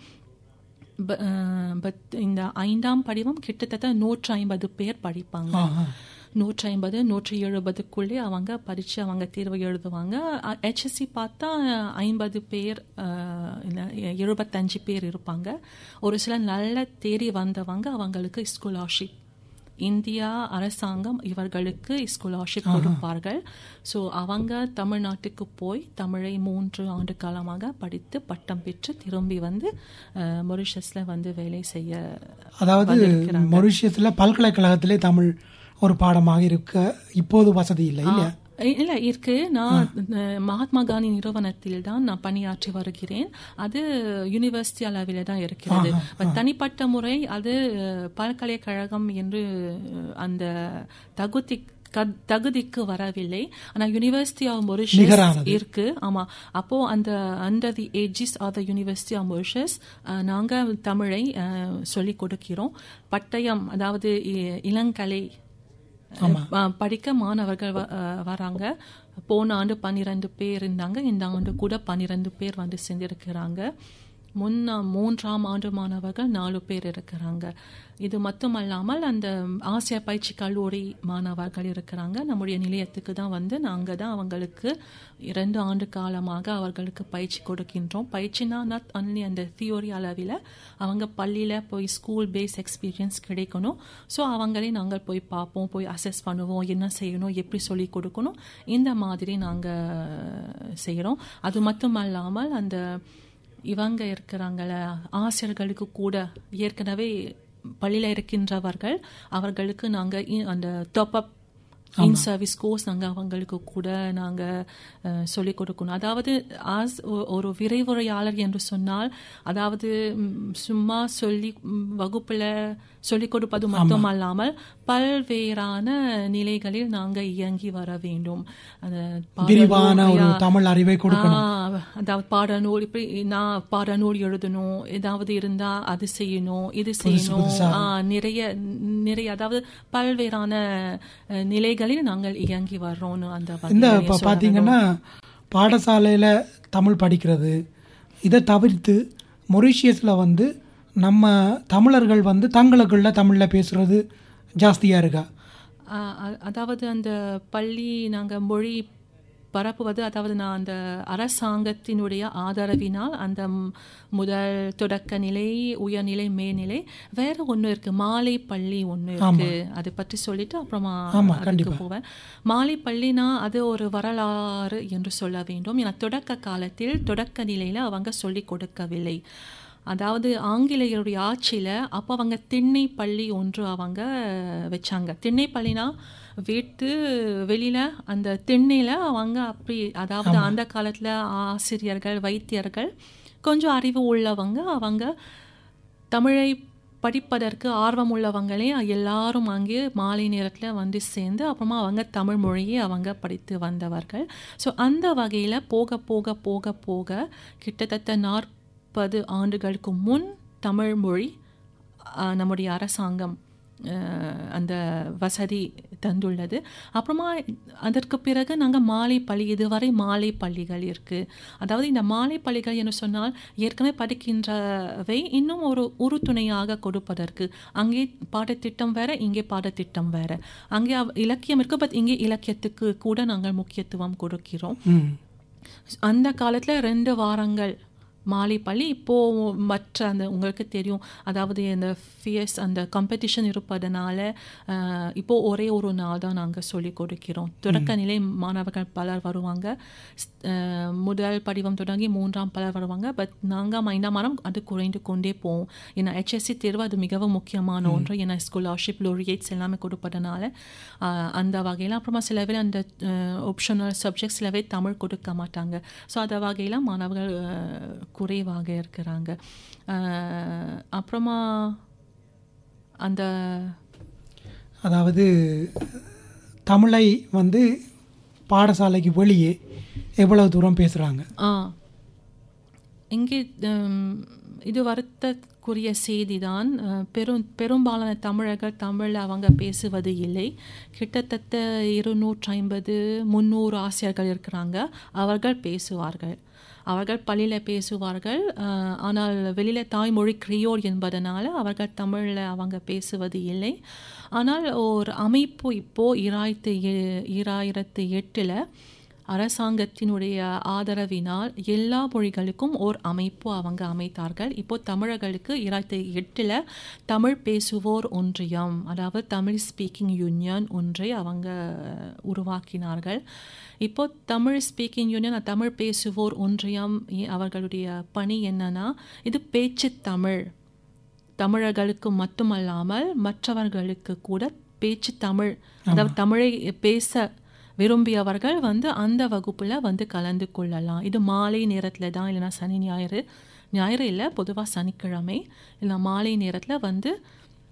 பட் இந்த ஐந்தாம் படிவம் கிட்டத்தட்ட நூற்றி ஐம்பது பேர் படிப்பாங்க ஆஹா. நூற்றி ஐம்பது நூற்றி எழுபதுக்குள்ளே அவங்க படித்து அவங்க தேர்வு எழுதுவாங்க ஹெச்எஸ்சி பார்த்தா ஐம்பது பேர் அஹ், இல்ல, எழுபத்தஞ்சு பேர் இருப்பாங்க ஒரு சில நல்ல தேறி வந்தவங்க அவங்களுக்கு ஸ்காலர்ஷிப் இந்தியா அரசாங்கம் இவர்களுக்கு ஸ்காலர்ஷிப் கொடுப்பார்கள் ஸோ அவங்க தமிழ்நாட்டுக்கு போய் தமிழை மூன்று ஆண்டு காலமாக படித்து பட்டம் பெற்று திரும்பி வந்து மொரிஷஸில் வந்து வேலை செய்ய அதாவது மொரிஷியஸ்ல பல்கலைக்கழகத்திலே தமிழ் ஒரு பாடமாக இருக்க இப்போது வசதி இல்லை இல்லையா இ- இல்ல இருக்கு நான் அஹ், மகாத்மா காந்தி நிறுவனத்தில் தான் நான் பணியாற்றி வருகிறேன் அது யூனிவர்சிட்டி அளவில் தான் இருக்கிறது But தனிப்பட்ட முறை அது அஹ், பல்கலைக்கழகம் என்று அஹ், அந்த தகுதி க- தகுதிக்கு வரவில்லை ஆனா யூனிவர்சிட்டி ஆஃப் மொரிஷியஸ் நிகரானது. இருக்கு ஆமா அப்போ அந்த under the aegis of the university of Mauritius நாங்க தமிழை அஹ், சொல்லிக் கொடுக்கிறோம் பட்டயம் அதாவது இ- இளங்கலை அஹ், படிக்க மாணவர்கள் வ- அஹ், வராங்க போன ஆண்டு பன்னிரண்டு பேர் இருந்தாங்க இந்த ஆண்டு கூட பன்னிரண்டு பேர் வந்து சேர்ந்திருக்கிறாங்க முன்ன மூன்றாம் ஆண்டு மாணவர்கள் நாலு பேர் இருக்கிறாங்க இது மட்டுமல்லாமல் அந்த ஆசிய பயிற்சி கல்லூரி மாணவர்கள் இருக்கிறாங்க நம்முடைய நிலையத்துக்கு தான் வந்து நாங்கள் தான் அவங்களுக்கு இரண்டு ஆண்டு காலமாக அவர்களுக்கு பயிற்சி கொடுக்கின்றோம் பயிற்சினா நாட் ஒன்லி அந்த தியோரி அளவில் அவங்க பள்ளியில் போய் ஸ்கூல் பேஸ் எக்ஸ்பீரியன்ஸ் கிடைக்கணும் ஸோ அவங்களே நாங்கள் போய் பார்ப்போம் போய் அசஸ் பண்ணுவோம் என்ன செய்யணும் எப்படி சொல்லி கொடுக்கணும் இந்த மாதிரி நாங்கள் செய்கிறோம் அது மட்டுமல்லாமல் அந்த இவங்க இருக்கிறாங்கள ஆசிரியர்களுக்கு கூட ஏற்கனவே பள்ளியில் இருக்கின்றவர்கள் அவர்களுக்கு நாங்கள் அந்த top up in service course நாங்கள் அவங்களுக்கு கூட நாங்கள் சொல்லிக் கொடுக்கணும் அதாவது ஆஸ் ஒ- ஒரு விரைவுரையாளர் என்று சொன்னால் அதாவது ம், சும்மா சொல்லி ம், வகுப்புல சொல்லிக் கொடுப்பது மட்டுமல்லாமல் பல்வேறான நிலைகளில் நாங்கள் இயங்கி வர வேண்டும் அந்த பாடநூல், விரிவான ஒரு யா, தமிழ் அறிவை கொடுக்கணும் ஆ, அதாவது பாடநூல் இப்படி நான் பாடநூல் எழுதணும் ஏதாவது இருந்தா அது செய்யணும் இது செய்யணும் ஆ, நிறைய நிறைய அதாவது பல்வேறான அஹ், நிலைகளில் நாங்கள் இயங்கி வர்றோம்னு அந்த இந்த வகையிலே இப்போ சொல்ல பார்த்தீங்கன்னா பாடசாலையில் தமிழ் படிக்கிறது இதை தவிர்த்து மொரிஷியஸில் வந்து நம்ம தமிழர்கள் வந்து தங்களுக்குள்ள தமிழில் பேசுறது ஜாஸ்தியாக இருக்கா ஆ, அ- அதாவது அந்த பள்ளி நாங்க மொழி பரப்புவது அதாவது நான் அந்த அரசாங்கத்தினுடைய ஆதரவினால் அந்த ம்- முதல் தொடக்க நிலை உயர்நிலை மேல்நிலை வேற ஒண்ணு இருக்கு மாலை பள்ளி ஒண்ணு இருக்கு அதை பற்றி சொல்லிட்டு அப்புறமா ஆமா, அதுக்கு கண்டிப்பா. போவேன் மாலை பள்ளினா அது ஒரு வரலாறு என்று சொல்ல வேண்டும் ஏன்னா தொடக்க காலத்தில் தொடக்க நிலையில அவங்க சொல்லிக் கொடுக்கவில்லை அதாவது ஆங்கிலேயருடைய ஆட்சியில அப்போ அவங்க திண்ணை பள்ளி ஒன்று அவங்க வச்சாங்க திண்ணை பள்ளினா வீட்டு வெளியில அந்த திண்ணையில அவங்க அப்படி அதாவது அந்த காலத்துல ஆசிரியர்கள் வைத்தியர்கள் கொஞ்சம் அறிவு உள்ளவங்க அவங்க தமிழை படிப்பதற்கு ஆர்வம் உள்ளவங்களே எல்லாரும் அங்கே மாலை நேரத்தில் வந்து சேர்ந்து அப்புறமா அவங்க தமிழ் மொழியை அவங்க படித்து வந்தவர்கள் ஸோ அந்த வகையில் போக போக போக போக கிட்டத்தட்ட நாற்பது ஆண்டுகளுக்கு முன் தமிழ் மொழி ஆஹ், நம்முடைய அரசாங்கம் ஆஹ், அந்த வசதி தந்துள்ளது அப்புறமா அதற்கு பிறகு நாங்கள் மாலை பள்ளி இதுவரை மாலை பள்ளிகள் இருக்குது அதாவது இந்த மாலை பள்ளிகள் என்று சொன்னால் ஏற்கனவே படிக்கின்றவை இன்னும் ஒரு உறுதுணையாக கொடுப்பதற்கு அங்கே பாடத்திட்டம் வேற இங்கே பாடத்திட்டம் வேற அங்கே அவ்- இலக்கியம் இருக்கு பட் இங்கே இலக்கியத்துக்கு கூட நாங்கள் முக்கியத்துவம் கொடுக்கிறோம் ம் அந்த காலத்தில் ரெண்டு வாரங்கள் மாலை பள்ளி இப்போ மற்ற அந்த உங்களுக்கு தெரியும் அதாவது இந்த ஃபியஸ் அந்த காம்படிஷன் இருப்பதனால அஹ், இப்போ ஒரே ஒரு நாள் தான் நாங்கள் சொல்லிக் கொடுக்கிறோம் தொடக்க நிலை மாணவர்கள் பலர் வருவாங்க ஸ்- அஹ், முதல் படிவம் தொடங்கி மூன்றாம் பலர் வருவாங்க பட் நாங்கள் ஐந்தாம் மாதம் அது குறைந்து கொண்டே போவோம் ஏன்னா ஹெச்எஸ்சி தேர்வு அது மிகவும் முக்கியமான ஒன்று ஏன்னா ஸ்காலர்ஷிப் லோரியேட்ஸ் எல்லாமே கொடுப்பதனால அஹ், அந்த வகையில் அப்புறமா சில பேர் அந்த ஆப்ஷனல் சப்ஜெக்ட் சில பேர் தமிழ் கொடுக்க மாட்டாங்க ஸோ அந்த வகையில் மாணவர்கள் அஹ், குறைவாக இருக்கிறாங்க அஹ், அப்புறமா அந்த அதாவது தமிழை வந்து பாடசாலைக்கு வெளியே எவ்வளவு தூரம் பேசுகிறாங்க ஆ இங்கே ஹம், இது வருத்தக்குரிய செய்திதான் அஹ், பெரும் பெரும்பாலான தமிழர்கள் தமிழில் அவங்க பேசுவது இல்லை கிட்டத்தட்ட இருநூற்றி ஐம்பது முந்நூறு ஆசிரியர்கள் இருக்கிறாங்க அவர்கள் பேசுவார்கள் அவர்கள் பள்ளியில் பேசுவார்கள் அஹ், ஆனால் வெளியில் தாய்மொழி கிரியோல் என்பதனால அவர்கள் தமிழில் அவங்க பேசுவது இல்லை ஆனால் ஒரு அமைப்பு இப்போது இராயிரத்து எ- இராயிரத்து எட்டில் அரசாங்கத்தினுடைய ஆதரவினால் எல்லா மொழிகளுக்கும் ஓர் அமைப்பு அவங்க அமைத்தார்கள் இப்போ தமிழர்களுக்கு இராயிரத்தி எட்டில் தமிழ் பேசுவோர் ஒன்றியம் அதாவது தமிழ் ஸ்பீக்கிங் யூனியன் ஒன்றை அவங்க உருவாக்கினார்கள் இப்போ தமிழ் ஸ்பீக்கிங் யூனியன் தமிழ் பேசுவோர் ஒன்றியம் இ- அவர்களுடைய பணி என்னன்னா இது பேச்சு தமிழ் தமிழர்களுக்கு மட்டுமல்லாமல் மற்றவர்களுக்கு கூட பேச்சு தமிழ் அதாவது தமிழை பேச விரும்பியவர்கள் வந்து அந்த வகுப்புல வந்து கலந்து கொள்ளலாம் இது மாலை நேரத்துல தான் இல்லைன்னா சனி ஞாயிறு ஞாயிறு இல்லை பொதுவா சனிக்கிழமை இல்லை மாலை நேரத்துல வந்து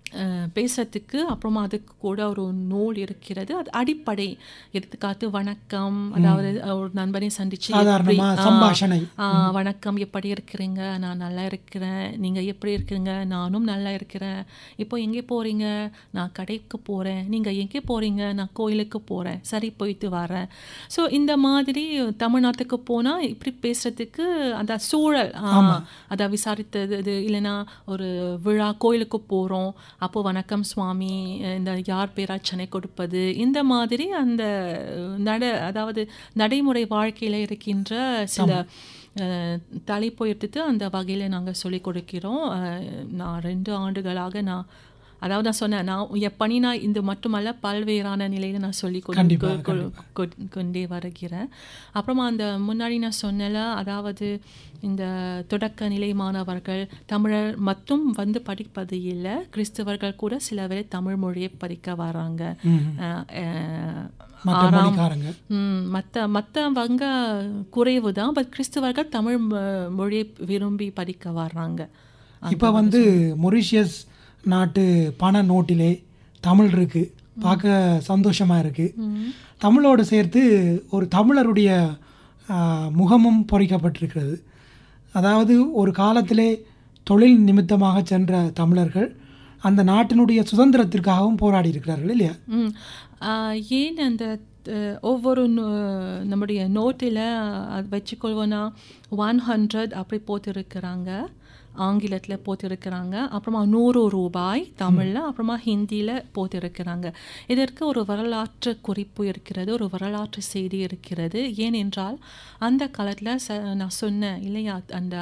அஹ், பேசுறதுக்கு அப்புறமா அதுக்கு கூட ஒரு நூல் இருக்கிறது அது அடிப்படை எடுத்துக்காட்டு வணக்கம் அதாவது ஒரு நண்பனை சந்திச்சு சாதாரணமா எப்படி- ஆ, சம்பாஷணை. ஆ, வணக்கம் எப்படி இருக்கிறீங்க நான் நல்லா இருக்கிறேன் நீங்க எப்படி இருக்கிறீங்க நானும் நல்லா இருக்கிறேன் இப்போ எங்கே போறீங்க நான் கடைக்கு போறேன் நீங்க எங்கே போறீங்க நான் கோயிலுக்கு போறேன் சரி போயிட்டு வரேன் ஸோ இந்த மாதிரி தமிழ்நாட்டுக்கு போனா இப்படி பேசுறதுக்கு அந்த சூழல் ஆ, அதை விசாரித்தது இது இல்லைன்னா ஒரு விழா கோயிலுக்கு போறோம் அப்போ வணக்கம் சுவாமி இந்த யார் பேராச்சனை கொடுப்பது இந்த மாதிரி அந்த நட அதாவது நடைமுறை வாழ்க்கையில இருக்கின்ற சில அஹ், தலைப்பு எடுத்து அந்த வகையில் நாங்கள் சொல்லிக் கொடுக்கிறோம் அஹ், நான் ரெண்டு ஆண்டுகளாக நான் அதாவது நான் சொன்னேன் நான் என் பணி நான் இது மட்டுமல்ல பல்வேறான நிலையில் நான் சொல்லி கொண்டு கண்டிப்பா, கொ- கொ- கொ- கொண்டே வருகிறேன் அப்புறமா அந்த முன்னாடி நான் சொன்னல அதாவது இந்த தொடக்க நிலை மாணவர்கள் தமிழர் மட்டும் வந்து படிப்பது இல்லை கிறிஸ்தவர்கள் கூட சில பேர் தமிழ் மொழியை படிக்க வராங்க அஹ், அஹ், மற்ற ஆறாம் மொழிக்காரங்க ம், மத்த மற்றவங்க குறைவு தான் பட் கிறிஸ்தவர்கள் தமிழ் மொ- மொழியை விரும்பி படிக்க வர்றாங்க இப்போ வந்து மொரிஷியஸ் நாட்டு பண நோட்டிலே தமிழ் இருக்கு பார்க்க சந்தோஷமா இருக்கு தமிழோடு சேர்த்து ஒரு தமிழருடைய ஆ, முகமும் பொறிக்கப்பட்டிருக்கிறது அதாவது ஒரு காலத்திலே தொழில் நிமித்தமாக சென்ற தமிழர்கள் அந்த நாட்டினுடைய சுதந்திரத்திற்காகவும் போராடி இருக்கிறார்கள் இல்லையா ம் ஆ, ஏன் அந்த அஹ், ஒவ்வொரு நோ- நம்முடைய நோட்டில் அது வச்சுக்கொள்வோன்னா ஒன் ஹண்ட்ரட் அப்படி போட்டிருக்கிறாங்க ஆங்கிலத்தில் போட்டிருக்கிறாங்க அப்புறமா நூறு ரூபாய் தமிழில் அப்புறமா ஹிந்தியில் போட்டிருக்கிறாங்க இதற்கு ஒரு வரலாற்று குறிப்பு இருக்கிறது ஒரு வரலாற்று செய்தி இருக்கிறது ஏனென்றால் அந்த காலத்தில் ச நான் சொன்னேன் இல்லையா அந்த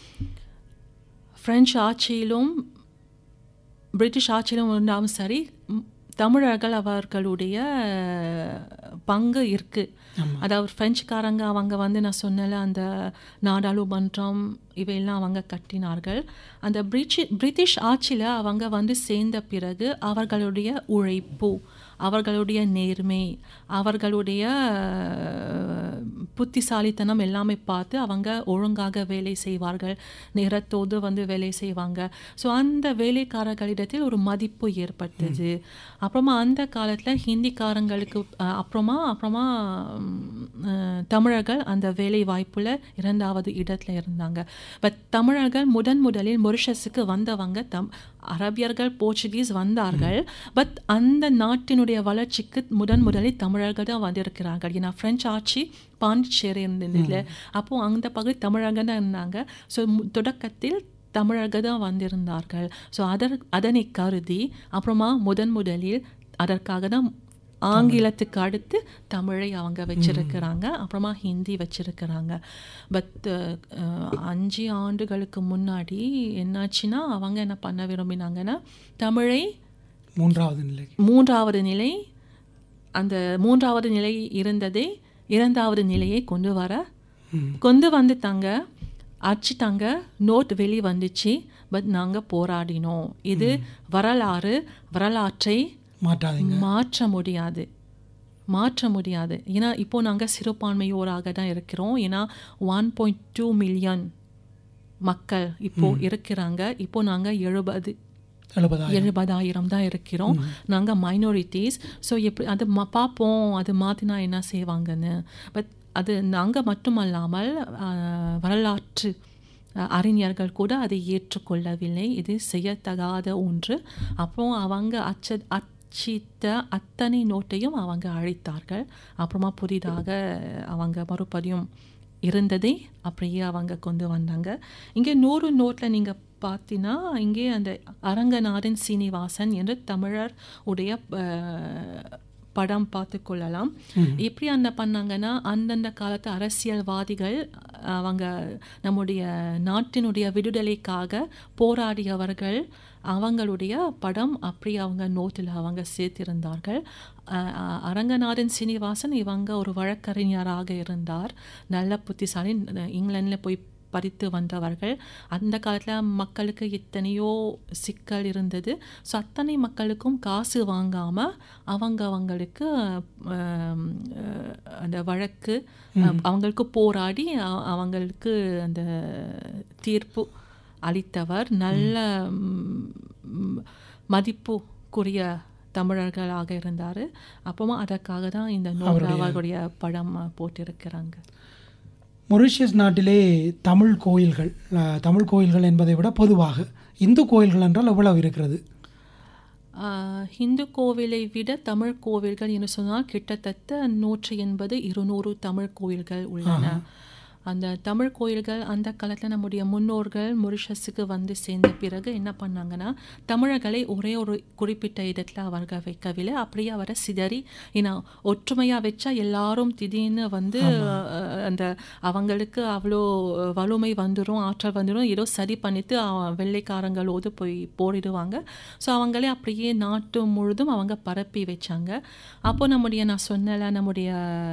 பிரெஞ்சு ஆட்சியிலும் பிரிட்டிஷ் ஆட்சியிலும் இருந்தாலும் சரி ம், தமிழர்கள் அவர்களுடைய பங்கு இருக்கு அதாவது பிரெஞ்சுக்காரங்க அவங்க வந்து நான் சொன்னல அந்த நாடாளுமன்றம் இவையெல்லாம் அவங்க கட்டினார்கள் அந்த பிரிட்சி பிரிட்டிஷ் ஆட்சியில் அவங்க வந்து சேர்ந்த பிறகு அவர்களுடைய உழைப்பு அவர்களுடைய நேர்மை அவர்களுடைய அஹ், புத்திசாலித்தனம் எல்லாமே பார்த்து அவங்க ஒழுங்காக வேலை செய்வார்கள் நேரத்தோடு வந்து வேலை செய்வாங்க ஸோ அந்த வேலைக்காரர்களிடத்தில் ஒரு மதிப்பு ஏற்பட்டது அப்புறமா அந்த காலத்தில் ஹிந்திக்காரங்களுக்கு அஹ், அப்புறமா அப்புறமா ம், அஹ், தமிழர்கள் அந்த வேலை வாய்ப்புல இரண்டாவது இடத்துல இருந்தாங்க பட் தமிழர்கள் முதன் முதலில் மொரிஷஸுக்கு வந்தவங்க தம் அரபியர்கள் போர்ச்சுகீஸ் வந்தார்கள் பட் அந்த நாட்டினுடைய வளர்ச்சிக்கு முதன் முதலில் தமிழர்கள் தான் வந்திருக்கிறார்கள் ஏன்னா பிரெஞ்சு ஆட்சி பாண்டிச்சேரி இருந்ததில்லை அப்போ அந்த பகுதி தமிழர்கள் தான் இருந்தாங்க ஸோ தொடக்கத்தில் தமிழர்கள் தான் வந்திருந்தார்கள் ஸோ அதர் அதனை கருதி அப்புறமா முதன் முதலில் அதற்காக தான் ஆங்கிலத்துக்கு அடுத்து தமிழை அவங்க வச்சிருக்கிறாங்க அப்புறமா ஹிந்தி வச்சிருக்கிறாங்க பட் அஞ்சு ஆண்டுகளுக்கு முன்னாடி என்னாச்சுன்னா அவங்க என்ன பண்ண விரும்பினாங்கன்னா தமிழை மூன்றாவது நிலை மூன்றாவது நிலை அந்த மூன்றாவது நிலை இருந்ததை இரண்டாவது நிலையை கொண்டு வர கொண்டு வந்துட்டாங்க அடிச்சிட்டாங்க நோட் வெளி வந்துச்சு பட் நாங்கள் போராடினோம் இது வரலாறு வரலாற்றை மாற்றாதீங்க மாற்ற முடியாது மாற்ற முடியாது ஏன்னா இப்போ நாங்கள் சிறுபான்மையோராக தான் இருக்கிறோம் ஏன்னா ஒன் பாயிண்ட் டூ மில்லியன் மக்கள் இப்போ இருக்கிறாங்க இப்போ நாங்கள் எழுபது எழுபதாயிரம் எழுபதாயிரம் தான் இருக்கிறோம் நாங்கள் மைனாரிட்டிஸ் ஸோ எப்படி அது ம பார்ப்போம் அது மாற்றினா என்ன செய்வாங்கன்னு பட் அது நாங்கள் மட்டுமல்லாமல் ஆஹ், வரலாற்று அஹ், அறிஞர்கள் கூட அதை ஏற்றுக்கொள்ளவில்லை இது செய்யத்தகாத ஒன்று அப்புறம் அவங்க அச்ச அச்சித்த அத்தனை நோட்டையும் அவங்க அழித்தார்கள் அப்புறமா புதிதாக அவங்க மறுபடியும் இருந்ததை அப்படியே அவங்க கொண்டு வந்தாங்க இங்கே நூறு நோட்டில் நீங்கள் பார்த்தீங்கன்னா இங்கே அந்த அரங்கநாதன் சீனிவாசன் என்று தமிழர் உடைய அஹ், படம் பார்த்து கொள்ளலாம் எப்படி அந்த பண்ணாங்கன்னா அந்தந்த காலத்து அரசியல்வாதிகள் அவங்க நம்முடைய நாட்டினுடைய விடுதலைக்காக போராடியவர்கள் அவங்களுடைய படம் அப்படி அவங்க நோட்டில் அவங்க சேர்த்திருந்தார்கள் அஹ் அஹ் அரங்கநாதன் சீனிவாசன் இவங்க ஒரு வழக்கறிஞராக இருந்தார் நல்ல புத்திசாலி இங்கிலாந்தில் போய் படித்து வந்தவர்கள் அந்த காலத்தில் மக்களுக்கு எத்தனையோ சிக்கல் இருந்தது ஸோ அத்தனை மக்களுக்கும் காசு வாங்காமல் அவங்க அவங்களுக்கு ஆம், அஹ், அந்த வழக்கு அவங்களுக்கு போராடி அ- அவங்களுக்கு அந்த தீர்ப்பு அளித்தவர் நல்ல ம், ம், மதிப்புக்குரிய தமிழர்களாக இருந்தார் அப்புறமா அதற்காக தான் இந்த நூல் அவர்களுடைய படம் போட்டிருக்கிறாங்க மொரிஷியஸ் நாட்டிலே தமிழ் கோயில்கள் அஹ், தமிழ் கோயில்கள் என்பதை விட பொதுவாக இந்து கோயில்கள் என்றால் எவ்வளவு இருக்கிறது ஆஹ், இந்து கோவிலை விட தமிழ் கோவில்கள் என்று சொன்னால் கிட்டத்தட்ட நூற்றி எண்பது இருநூறு தமிழ் கோயில்கள் உள்ளன அந்த தமிழ் கோயில்கள் அந்த காலத்தில் நம்முடைய முன்னோர்கள் மொரிஷஸுக்கு வந்து சேர்ந்த பிறகு என்ன பண்ணாங்கன்னா தமிழர்களை ஒரே ஒரு குறிப்பிட்ட இடத்துல அவர்கள் வைக்கவில்லை அப்படியே அவரை சிதறி ஏன்னா ஒற்றுமையாக வச்சா எல்லாரும் திடீர்னு வந்து அஹ், அந்த அவங்களுக்கு அவ்வளோ வலிமை வந்துடும் ஆற்றல் வந்துடும் ஏதோ சரி பண்ணிட்டு அவ- வெள்ளைக்காரங்களோடு போய் போரிடுவாங்க ஸோ அவங்களே அப்படியே நாட்டு முழுதும் அவங்க பரப்பி வச்சாங்க அப்போ நம்முடைய நான் சொன்னல நம்முடைய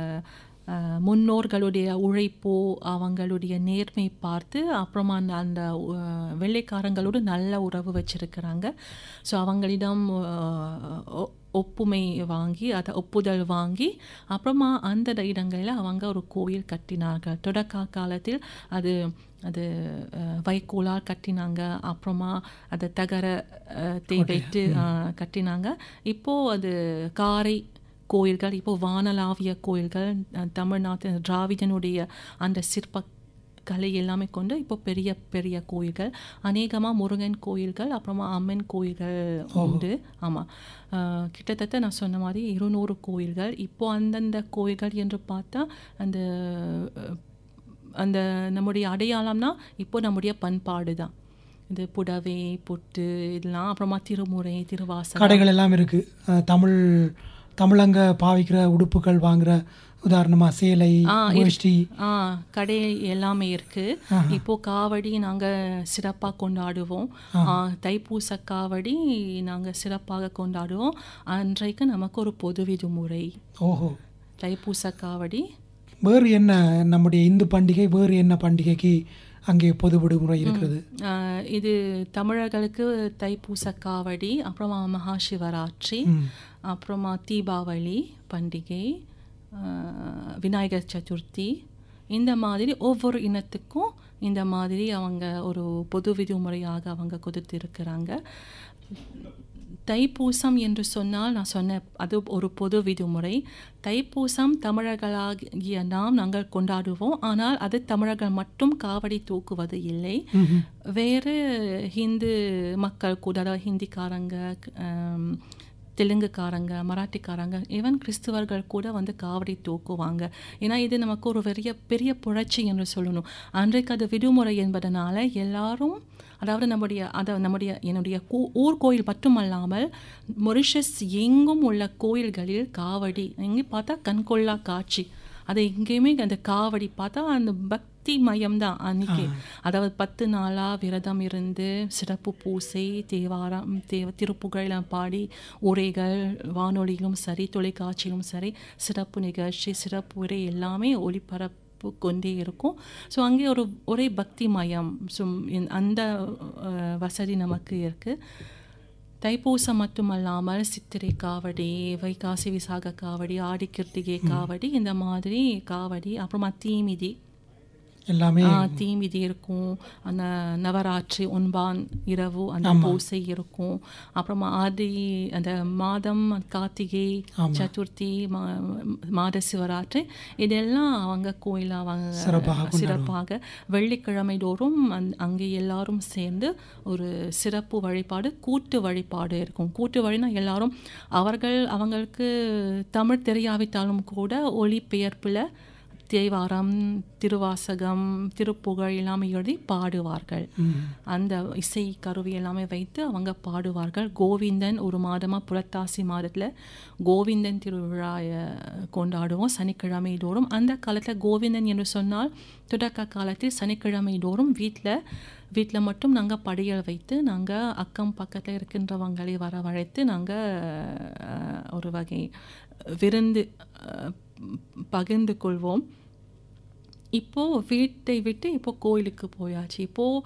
அஹ், முன்னோர்களுடைய உழைப்போ அவங்களுடைய நேர்மை பார்த்து அப்புறமா அந்த- அந்த அஹ், வெள்ளைக்காரங்களோடு நல்ல உறவு வச்சிருக்கிறாங்க ஸோ அவங்களிடம் அஹ், ஒ- ஒப்புமை வாங்கி அதை ஒப்புதல் வாங்கி அப்புறமா அந்த இடங்களில் அவங்க ஒரு கோயில் கட்டினார்கள் தொடக்க காலத்தில் அது அது அஹ், வைக்கோலால் கட்டினாங்க அப்புறமா அதை தகர அஹ், தே வைத்து அஹ், கட்டினாங்க இப்போது அது காரை கோயில்கள் இப்போ வானளாவிய கோயில்கள் அஹ், தமிழ்நாட்டு திராவிடனுடைய அந்த சிற்ப கலை எல்லாமே கொண்டு இப்போ பெரிய பெரிய கோயில்கள் அநேகமாக முருகன் கோயில்கள் அப்புறமா அம்மன் கோயில்கள் உண்டு ஆமாம் கிட்டத்தட்ட நான் சொன்ன மாதிரி இருநூறு கோயில்கள் இப்போ அந்தந்த கோயில்கள் என்று பார்த்தா அந்த அஹ், அந்த நம்முடைய அடையாளம்னா இப்போ நம்முடைய பண்பாடு தான் இது புடவை பொட்டு இதெல்லாம் அப்புறமா திருமுறை திருவாசகம் கடைகள் எல்லாம் இருக்கு அஹ், தமிழ் தமிழங்க பாவிக்கிற உடுப்புகள் வாங்குற உதாரணமா சேலை வேஷ்டி ஆ கடை எல்லாமே இருக்கு இப்போ காவடி நாங்க சிறப்பா கொண்டாடுவோம் ஆ, தைப்பூச காவடி நாங்க சிறப்பாக கொண்டாடுவோம் அன்றைக்கு நமக்கு ஒரு பொது விடுமுறை ஓஹோ தைப்பூச காவடி வேறு என்ன நம்முடைய இந்து பண்டிகை வேறு என்ன பண்டிகைக்கு அங்கே பொது விடுமுறை இருக்கிறது ஆ, இது தமிழர்களுக்கு தைப்பூச காவடி அப்புறமா மகா சிவராத்திரி ம். அப்புறமா தீபாவளி பண்டிகை ஆ, விநாயகர் சதுர்த்தி இந்த மாதிரி ஒவ்வொரு இனத்துக்கும் இந்த மாதிரி அவங்க ஒரு பொது விடுமுறையாக அவங்க கொடுத்திருக்கிறாங்க தைப்பூசம் என்று சொன்னால் நான் சொன்ன அது ஒரு பொது விடுமுறை தைப்பூசம் தமிழர்களாகிய நாம் நாங்கள் கொண்டாடுவோம் ஆனால் அது தமிழர்கள் மட்டும் காவடி தூக்குவது இல்லை ம்ஹும். வேறு ஹிந்து மக்கள் கூட அதாவது ஹிந்திக்காரங்க ஆம், தெலுங்குக்காரங்க மராட்டிக்காரங்க ஈவன் கிறிஸ்துவர்கள் கூட வந்து காவடி தூக்குவாங்க ஏன்னா இது நமக்கு ஒரு பெரிய பெரிய புரட்சி என்று சொல்லணும் அன்றைக்கு அது விடுமுறை என்பதனால எல்லாரும் அதாவது நம்முடைய அதை நம்முடைய என்னுடைய கூ- ஊர் கோயில் மட்டுமல்லாமல் மொரிஷஸ் எங்கும் உள்ள கோயில்களில் காவடி எங்கே பார்த்தா கண்கொள்ளா காட்சி அது எங்கேயுமே அந்த காவடி பார்த்தா அந்த பக்தி மயம்தான் அன்னைக்கு அதாவது பத்து நாளாக விரதம் இருந்து சிறப்பு பூசை தேவாரம் தேவ திருப்புகழெல்லாம் பாடி உரைகள் வானொலியிலும் சரி தொலைக்காட்சியிலும் சரி சிறப்பு நிகழ்ச்சி சிறப்பு உரை எல்லாமே ஒளிபரப்பு கொண்டே இருக்கும் ஸோ அங்கே ஒரு ஒரே பக்தி மயம் ஸோ அந்த அஹ், வசதி நமக்கு இருக்குது தைப்பூசம் மட்டுமல்லாமல் சித்திரை காவடி வைகாசி விசாக காவடி ஆடி கிருத்திகை காவடி இந்த மாதிரி காவடி அப்புறமா தீமிதி எல்லாமே ஆ, தீமிதி இருக்கும் அந்த நவராத்திரி ஒன்பான் இரவு அந்த பூசை இருக்கும் அப்புறமா ஆதி அந்த மாதம் கார்த்திகை சதுர்த்தி மா- மாத சிவராத்திரி இதெல்லாம் அவங்க கோயில் அவங்க சிறப்பாக சிறப்பாக வெள்ளிக்கிழமை தோறும் அந்- அங்கே எல்லாரும் சேர்ந்து ஒரு சிறப்பு வழிபாடு கூட்டு வழிபாடு இருக்கும் கூட்டு வழினா எல்லாரும் அவர்கள் அவங்களுக்கு தமிழ் தெரியாவிட்டாலும் கூட ஒளிபெயர்ப்பில் தேவாரம் திருவாசகம் திருப்புகழ் எல்லாமே எழுதி பாடுவார்கள் அந்த இசை கருவி எல்லாமே வைத்து அவங்க பாடுவார்கள் கோவிந்தன் ஒரு மாதமாக புரட்டாசி மாதத்தில் கோவிந்தன் திருவிழா அஹ், கொண்டாடுவோம் சனிக்கிழமை தோறும் அந்த காலத்தில் கோவிந்தன் என்று சொன்னால் தொடக்க காலத்தில் சனிக்கிழமை தோறும் வீட்டில் வீட்டில் மட்டும் நாங்கள் படியல் வைத்து நாங்கள் அக்கம் பக்கத்தில் இருக்கின்றவங்களை வரவழைத்து நாங்கள் ஒரு வகை விருந்து அஹ், பகிர்ந்து கொள்வோம் இப்போ வீட்டை விட்டு இப்போ கோயிலுக்கு போயாச்சு இப்போ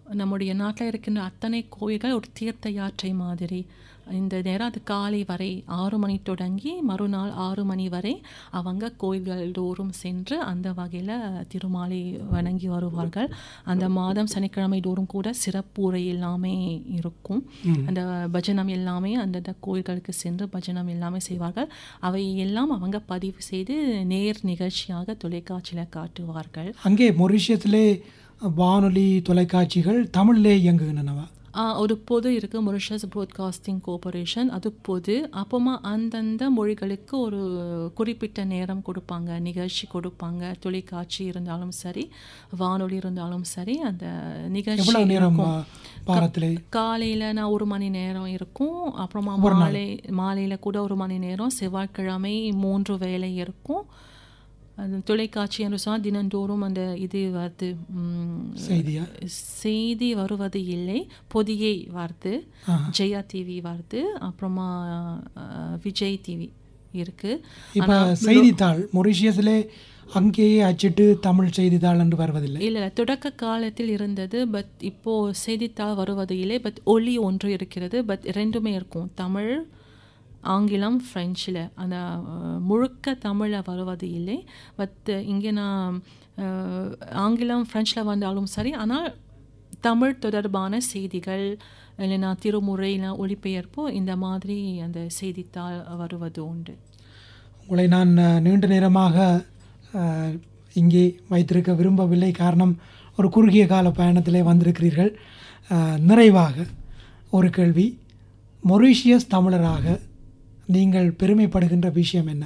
நம்முடைய நாட்டில் இருக்கின்ற அத்தனை கோயில்கள் ஒரு தீர்த்த யாத்திரை மாதிரி இந்த நேரம் அது காலை வரை ஆறு மணி தொடங்கி மறுநாள் ஆறு மணி வரை அவங்க கோயில்கள் தோறும் சென்று அந்த வகையில் திருமாலை வணங்கி வருவார்கள் அந்த மாதம் சனிக்கிழமை தோறும் கூட சிறப்பு உரை எல்லாமே இருக்கும் அந்த பஜனம் எல்லாமே அந்தந்த கோயில்களுக்கு சென்று பஜனம் எல்லாமே செய்வார்கள் அவை எல்லாம் அவங்க பதிவு செய்து நேர் நிகழ்ச்சியாக தொலைக்காட்சியில் காட்டுவார்கள் அங்கே மொரிஷியத்திலே வானொலி தொலைக்காட்சிகள் தமிழ்லே இயங்குகின்றனவா ஆ, ஒரு பொது இருக்கு மொரிஷியஸ் ப்ராட்காஸ்டிங் கோஆபரேஷன் அது பொது அப்புறமா அந்தந்த மொழிகளுக்கு ஒரு குறிப்பிட்ட நேரம் கொடுப்பாங்க நிகழ்ச்சி கொடுப்பாங்க தொலைக்காட்சி இருந்தாலும் சரி வானொலி இருந்தாலும் சரி அந்த நிகழ்ச்சி எவ்வளவு நேரம் இருக்கும். ஆ, வாரத்திலே காலையில் நான் ஒரு மணி நேரம் இருக்கும் அப்புறமா மாலை மாலையில் கூட ஒரு மணி நேரம் செவ்வாய்க்கிழமை மூன்று வேலை இருக்கும் அது தொலைக்காட்சி என்று சொன்னால் தினந்தோறும் அந்த இது வருது ம், செய்தியா செய்தி வருவது இல்லை பொதியை வருது ஜெயா டிவி வருது அப்புறமா அஹ், விஜய் டிவி இருக்கு இப்ப செய்தித்தாள் மொரிஷியஸிலே அங்கேயே அச்சிட்டு தமிழ் செய்தித்தாள் என்று வருவதில்லை இல்லை தொடக்க காலத்தில் இருந்தது பட் இப்போ செய்தித்தாள் வருவது இல்லை பட் ஒலி ஒன்று இருக்கிறது பட் ரெண்டுமே இருக்கும் தமிழ் ஆங்கிலம் ஃப்ரெஞ்சில் அந்த அஹ், முழுக்க தமிழில் வருவது இல்லை பட் இங்கே நான் அஹ், ஆங்கிலம் ஃப்ரெஞ்சில் வந்தாலும் சரி ஆனால் தமிழ் தொடர்பான செய்திகள் இல்லைனா திருமுறை இல்லைனா ஒளிபெயர்ப்பு இந்த மாதிரி அந்த செய்தித்தாள் வருவது உண்டு உங்களை நான் அஹ், நீண்ட நேரமாக அஹ், இங்கே வைத்திருக்க விரும்பவில்லை காரணம் ஒரு குறுகிய கால பயணத்திலே வந்திருக்கிறீர்கள் அஹ், நிறைவாக ஒரு கேள்வி மொரீஷியஸ் தமிழராக நீங்கள் பெருமைப்படுகின்ற விஷயம் என்ன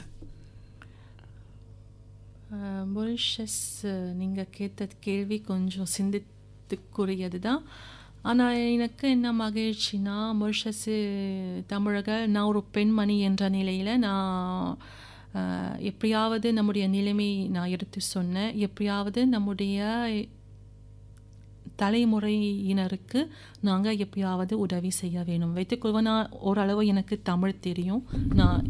மொரிஷஸ் நீங்கள் கேட்ட கேள்வி கொஞ்சம் சிந்தித்துக்குரியது தான் ஆனால் எனக்கு என்ன மகிழ்ச்சினா மொரிஷஸ்ஸு தமிழர்கள் நான் ஒரு பெண்மணி என்ற நிலையில் நான் அஹ், எப்படியாவது நம்முடைய நிலைமை நான் எடுத்து சொன்னேன் எப்படியாவது நம்முடைய தலைமுறையினருக்கு நாங்கள் எப்பயாவது உதவி செய்ய வேணும் வைத்துக்கொள்வேன் நான் ஓரளவு எனக்கு தமிழ் தெரியும் நான்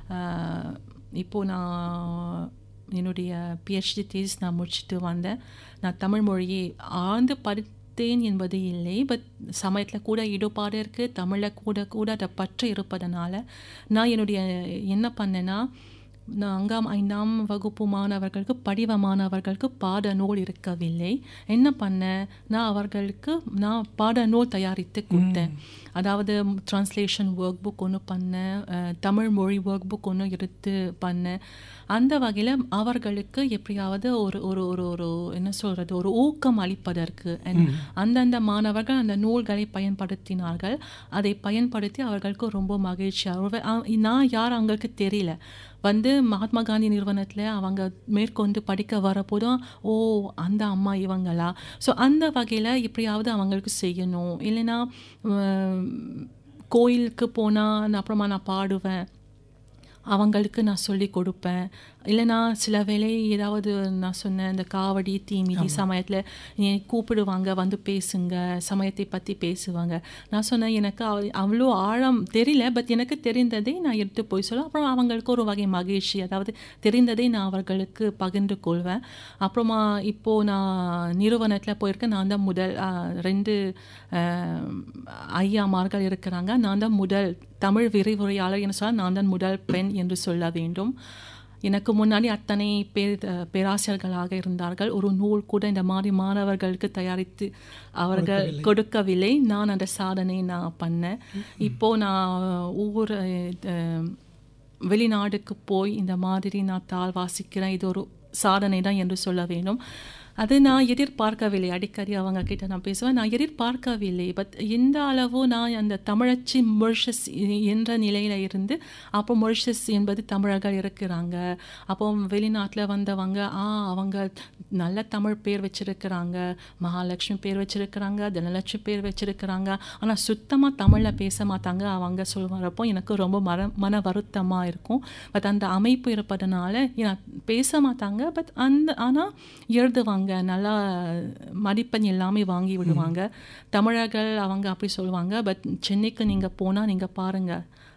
ஆஹ், இப்போ நான் என்னுடைய பிஹெச்டி தேஸ் நான் முடிச்சுட்டு வந்தேன் நான் தமிழ் மொழியை ஆழ்ந்து படித்தேன் என்பது இல்லை பட் சமயத்தில் கூட ஈடுபாடு இருக்குது தமிழில் கூட கூட அதை பற்று இருப்பதனால நான் என்னுடைய என்ன பண்ணேன்னா நான்காம் ஐந்தாம் வகுப்பு மாணவர்களுக்கு படிவ மாணவர்களுக்கு பாட நூல் இருக்கவில்லை என்ன பண்ணேன் நான் அவர்களுக்கு நான் பாட நூல் தயாரித்து கொடுத்தேன் அதாவது ட்ரான்ஸ்லேஷன் ஒர்க் புக் ஒன்று பண்ணேன் அஹ், தமிழ் மொழி ஒர்க் புக் ஒன்று எடுத்து பண்ணேன் அந்த வகையில் அவர்களுக்கு எப்படியாவது ஒரு ஒரு ஒரு ஒரு என்ன சொல்கிறது ஒரு ஊக்கம் அளிப்பதற்கு And அந்தந்த மாணவர்கள் அந்த நூல்களை பயன்படுத்தினார்கள் அதை பயன்படுத்தி அவர்களுக்கு ரொம்ப மகிழ்ச்சியாக நான் யார் அவங்களுக்கு தெரியல வந்து மகாத்மா காந்தி நிறுவனத்தில் அவங்க மேற்கொண்டு படிக்க வரப்போதும் ஓ அந்த அம்மா இவங்களா ஸோ அந்த வகையில் எப்படியாவது அவங்களுக்கு செய்யணும் இல்லைன்னா உம், கோயிலுக்கு போனால் அப்புறமா நான் பாடுவேன் அவங்களுக்கு நான் சொல்லி கொடுப்பேன் இல்லைனா சில வேளை ஏதாவது நான் சொன்னேன் இந்த காவடி தீமிதி சமயத்தில் நீ கூப்பிடுவாங்க வந்து பேசுங்க சமயத்தை பற்றி பேசுவாங்க நான் சொன்னேன் எனக்கு அவ- அவ்வளோ ஆழம் தெரியல பட் எனக்கு தெரிந்ததை நான் எடுத்து போய் சொல்ல அப்புறம் அவங்களுக்கு ஒரு வகை மகிழ்ச்சி அதாவது தெரிந்ததை நான் அவர்களுக்கு பகிர்ந்து கொள்வேன் அப்புறமா இப்போது நான் நிறுவனத்தில் போயிருக்கேன் நான் தான் முதல் ஆ, ரெண்டு ஆஹ், ஐயாமார்கள் இருக்கிறாங்க நான் தான் முதல் தமிழ் விரிவுரையாளர் என்று சொன்னால் நான் தான் முதல் பெண் என்று சொல்ல வேண்டும் எனக்கு முன்னாடி அத்தனை பேர் அஹ், பேராசிரியர்களாக இருந்தார்கள் ஒரு நூல் கூட இந்த மாதிரி மாணவர்களுக்கு தயாரித்து அவர்கள் கொடுக்கவில்லை நான் அந்த சாதனை நான் பண்ணேன் இப்போ நான் ஒவ்வொரு அஹ், வெளிநாடுக்கு போய் இந்த மாதிரி நான் தாள் வாசிக்கிறேன் இது ஒரு சாதனை தான் என்று சொல்ல வேண்டும் அது நான் எதிர்பார்க்கவில்லை அடிக்கடி அவங்க கிட்ட நான் பேசுவேன் நான் எதிர்பார்க்கவில்லை பட் எந்த அளவு நான் அந்த தமிழச்சி மொரிஷஸ் என்ற நிலையில் இருந்து அப்போ மொரிஷஸ் என்பது தமிழர்கள் இருக்கிறாங்க அப்போ வெளிநாட்டில் வந்தவங்க ஆ அவங்க நல்ல தமிழ் பேர் வச்சிருக்கிறாங்க மகாலட்சுமி பேர் வச்சிருக்கிறாங்க தனலட்சுமி பேர் வச்சிருக்கிறாங்க ஆனால் சுத்தமாக தமிழில் பேச மாட்டாங்க அவங்க சொல்லுறப்போ எனக்கு ரொம்ப மர மன வருத்தமாக இருக்கும் பட் அந்த அமைப்பு இருப்பதனால ஏன்னா பேச மாட்டாங்க பட் அந்த ஆனால் எழுதுவாங்க நல்லா மதிப்பெண் எல்லாமே வாங்கி விடுவாங்க தமிழர்கள் அவங்க அப்படி சொல்லுவாங்க பட் சென்னைக்கு நீங்கள் போனால் நீங்கள் பாருங்கள்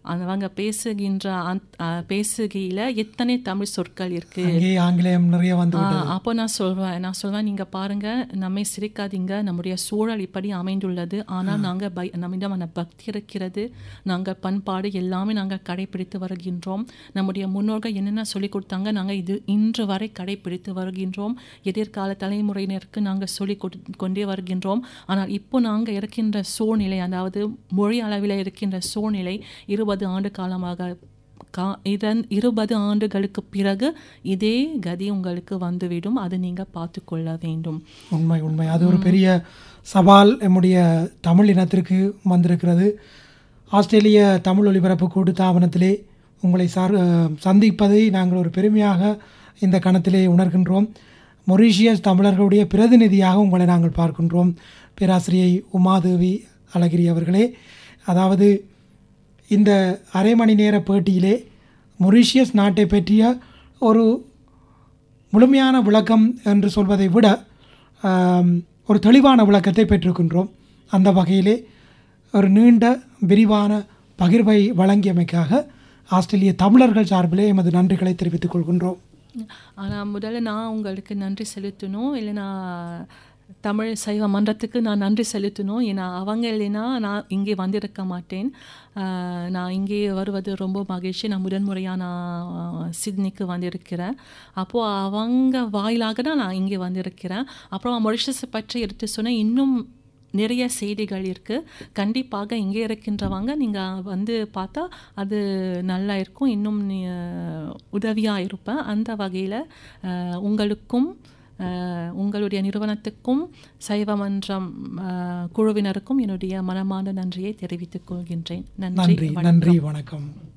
அவங்க பேசுகின்ற அந்த- அஹ், பேசுகையில எத்தனை தமிழ் சொற்கள் இருக்கு அங்கே ஆங்கிலேயம் நிறைய வந்து ஆ, அப்போ நான் சொல்வேன் நான் சொல்வேன் நீங்க பாருங்க நம்மை சிரிக்காதீங்க நம்முடைய சூழல் இப்படி அமைந்துள்ளது ஆனால் நாங்க பை நம்மிடமான பக்தி இருக்கிறது நாங்கள் பண்பாடு எல்லாமே நாங்கள் கடைபிடித்து வருகின்றோம் நம்முடைய முன்னோர்கள் என்னென்ன சொல்லி கொடுத்தாங்க நாங்கள் இது இன்று வரை கடைபிடித்து வருகின்றோம் எதிர்கால தலைமுறையினருக்கு நாங்கள் சொல்லி கொடு- கொண்டே வருகின்றோம் ஆனால் இப்போ நாங்கள் இருக்கின்ற சூழ்நிலை அதாவது மொழி அளவில் இருக்கின்ற சூழ்நிலை இருபது ஆண்டு காலமாக கா இதன் இருபது ஆண்டுகளுக்கு பிறகு இதே கதி உங்களுக்கு வந்துவிடும் அது நீங்க பார்த்து கொள்ள வேண்டும் உண்மை உண்மை அது ஒரு பெரிய சவால் நம்முடைய தமிழ் இனத்திற்கு வந்திருக்கிறது ஆஸ்திரேலிய தமிழ் ஒலிபரப்பு கூட்டுத்தாபனத்திலே உங்களை சார் அஹ், சந்திப்பதை நாங்கள் ஒரு பெருமையாக இந்த கணத்திலே உணர்கின்றோம் மொரீஷியஸ் தமிழர்களுடைய பிரதிநிதியாக உங்களை நாங்கள் பார்க்கின்றோம் பேராசிரியை உமாதேவி அழகிரி அவர்களே அதாவது இந்த அரை மணி நேர பேட்டியிலே மொரீஷியஸ் நாட்டை பற்றிய ஒரு முழுமையான விளக்கம் என்று சொல்வதை விட ஆம், ஒரு தெளிவான விளக்கத்தை பெற்றிருக்கின்றோம் அந்த வகையிலே ஒரு நீண்ட விரிவான பகிர்வை வழங்கியமைக்காக ஆஸ்திரேலிய தமிழர்கள் சார்பிலே எமது நன்றிகளை தெரிவித்துக் கொள்கின்றோம் ஆனா முதல்ல நான் உங்களுக்கு நன்றி செலுத்தணும் இல்லைனா தமிழ் சைவ மன்றத்துக்கு நான் நன்றி செலுத்தணும் ஏன்னா அவங்க இல்லைன்னா நான் இங்கே வந்திருக்க மாட்டேன் ஆஹ் நான் இங்கே வருவது ரொம்ப மகிழ்ச்சி நான் முதன்முறையாக நான் சிட்னிக்கு வந்திருக்கிறேன் அப்போது அவங்க வாயிலாக தான் நான் இங்கே வந்திருக்கிறேன் அப்புறம் மொரிஷஸை பற்றி எடுத்து சொன்னேன் இன்னும் நிறைய செய்திகள் இருக்குது கண்டிப்பாக இங்கே இருக்கின்றவங்க நீங்கள் வந்து பார்த்தா அது நல்லா இருக்கும் இன்னும் உதவியாக இருப்பேன் அந்த வகையில் உங்களுக்கும் அஹ், உங்களுடைய நிறுவனத்துக்கும் சைவமன்றம் அஹ், குழுவினருக்கும் என்னுடைய மனமார்ந்த நன்றியை தெரிவித்துக் கொள்கின்றேன் நன்றி நன்றி வணக்கம். நன்றி வணக்கம்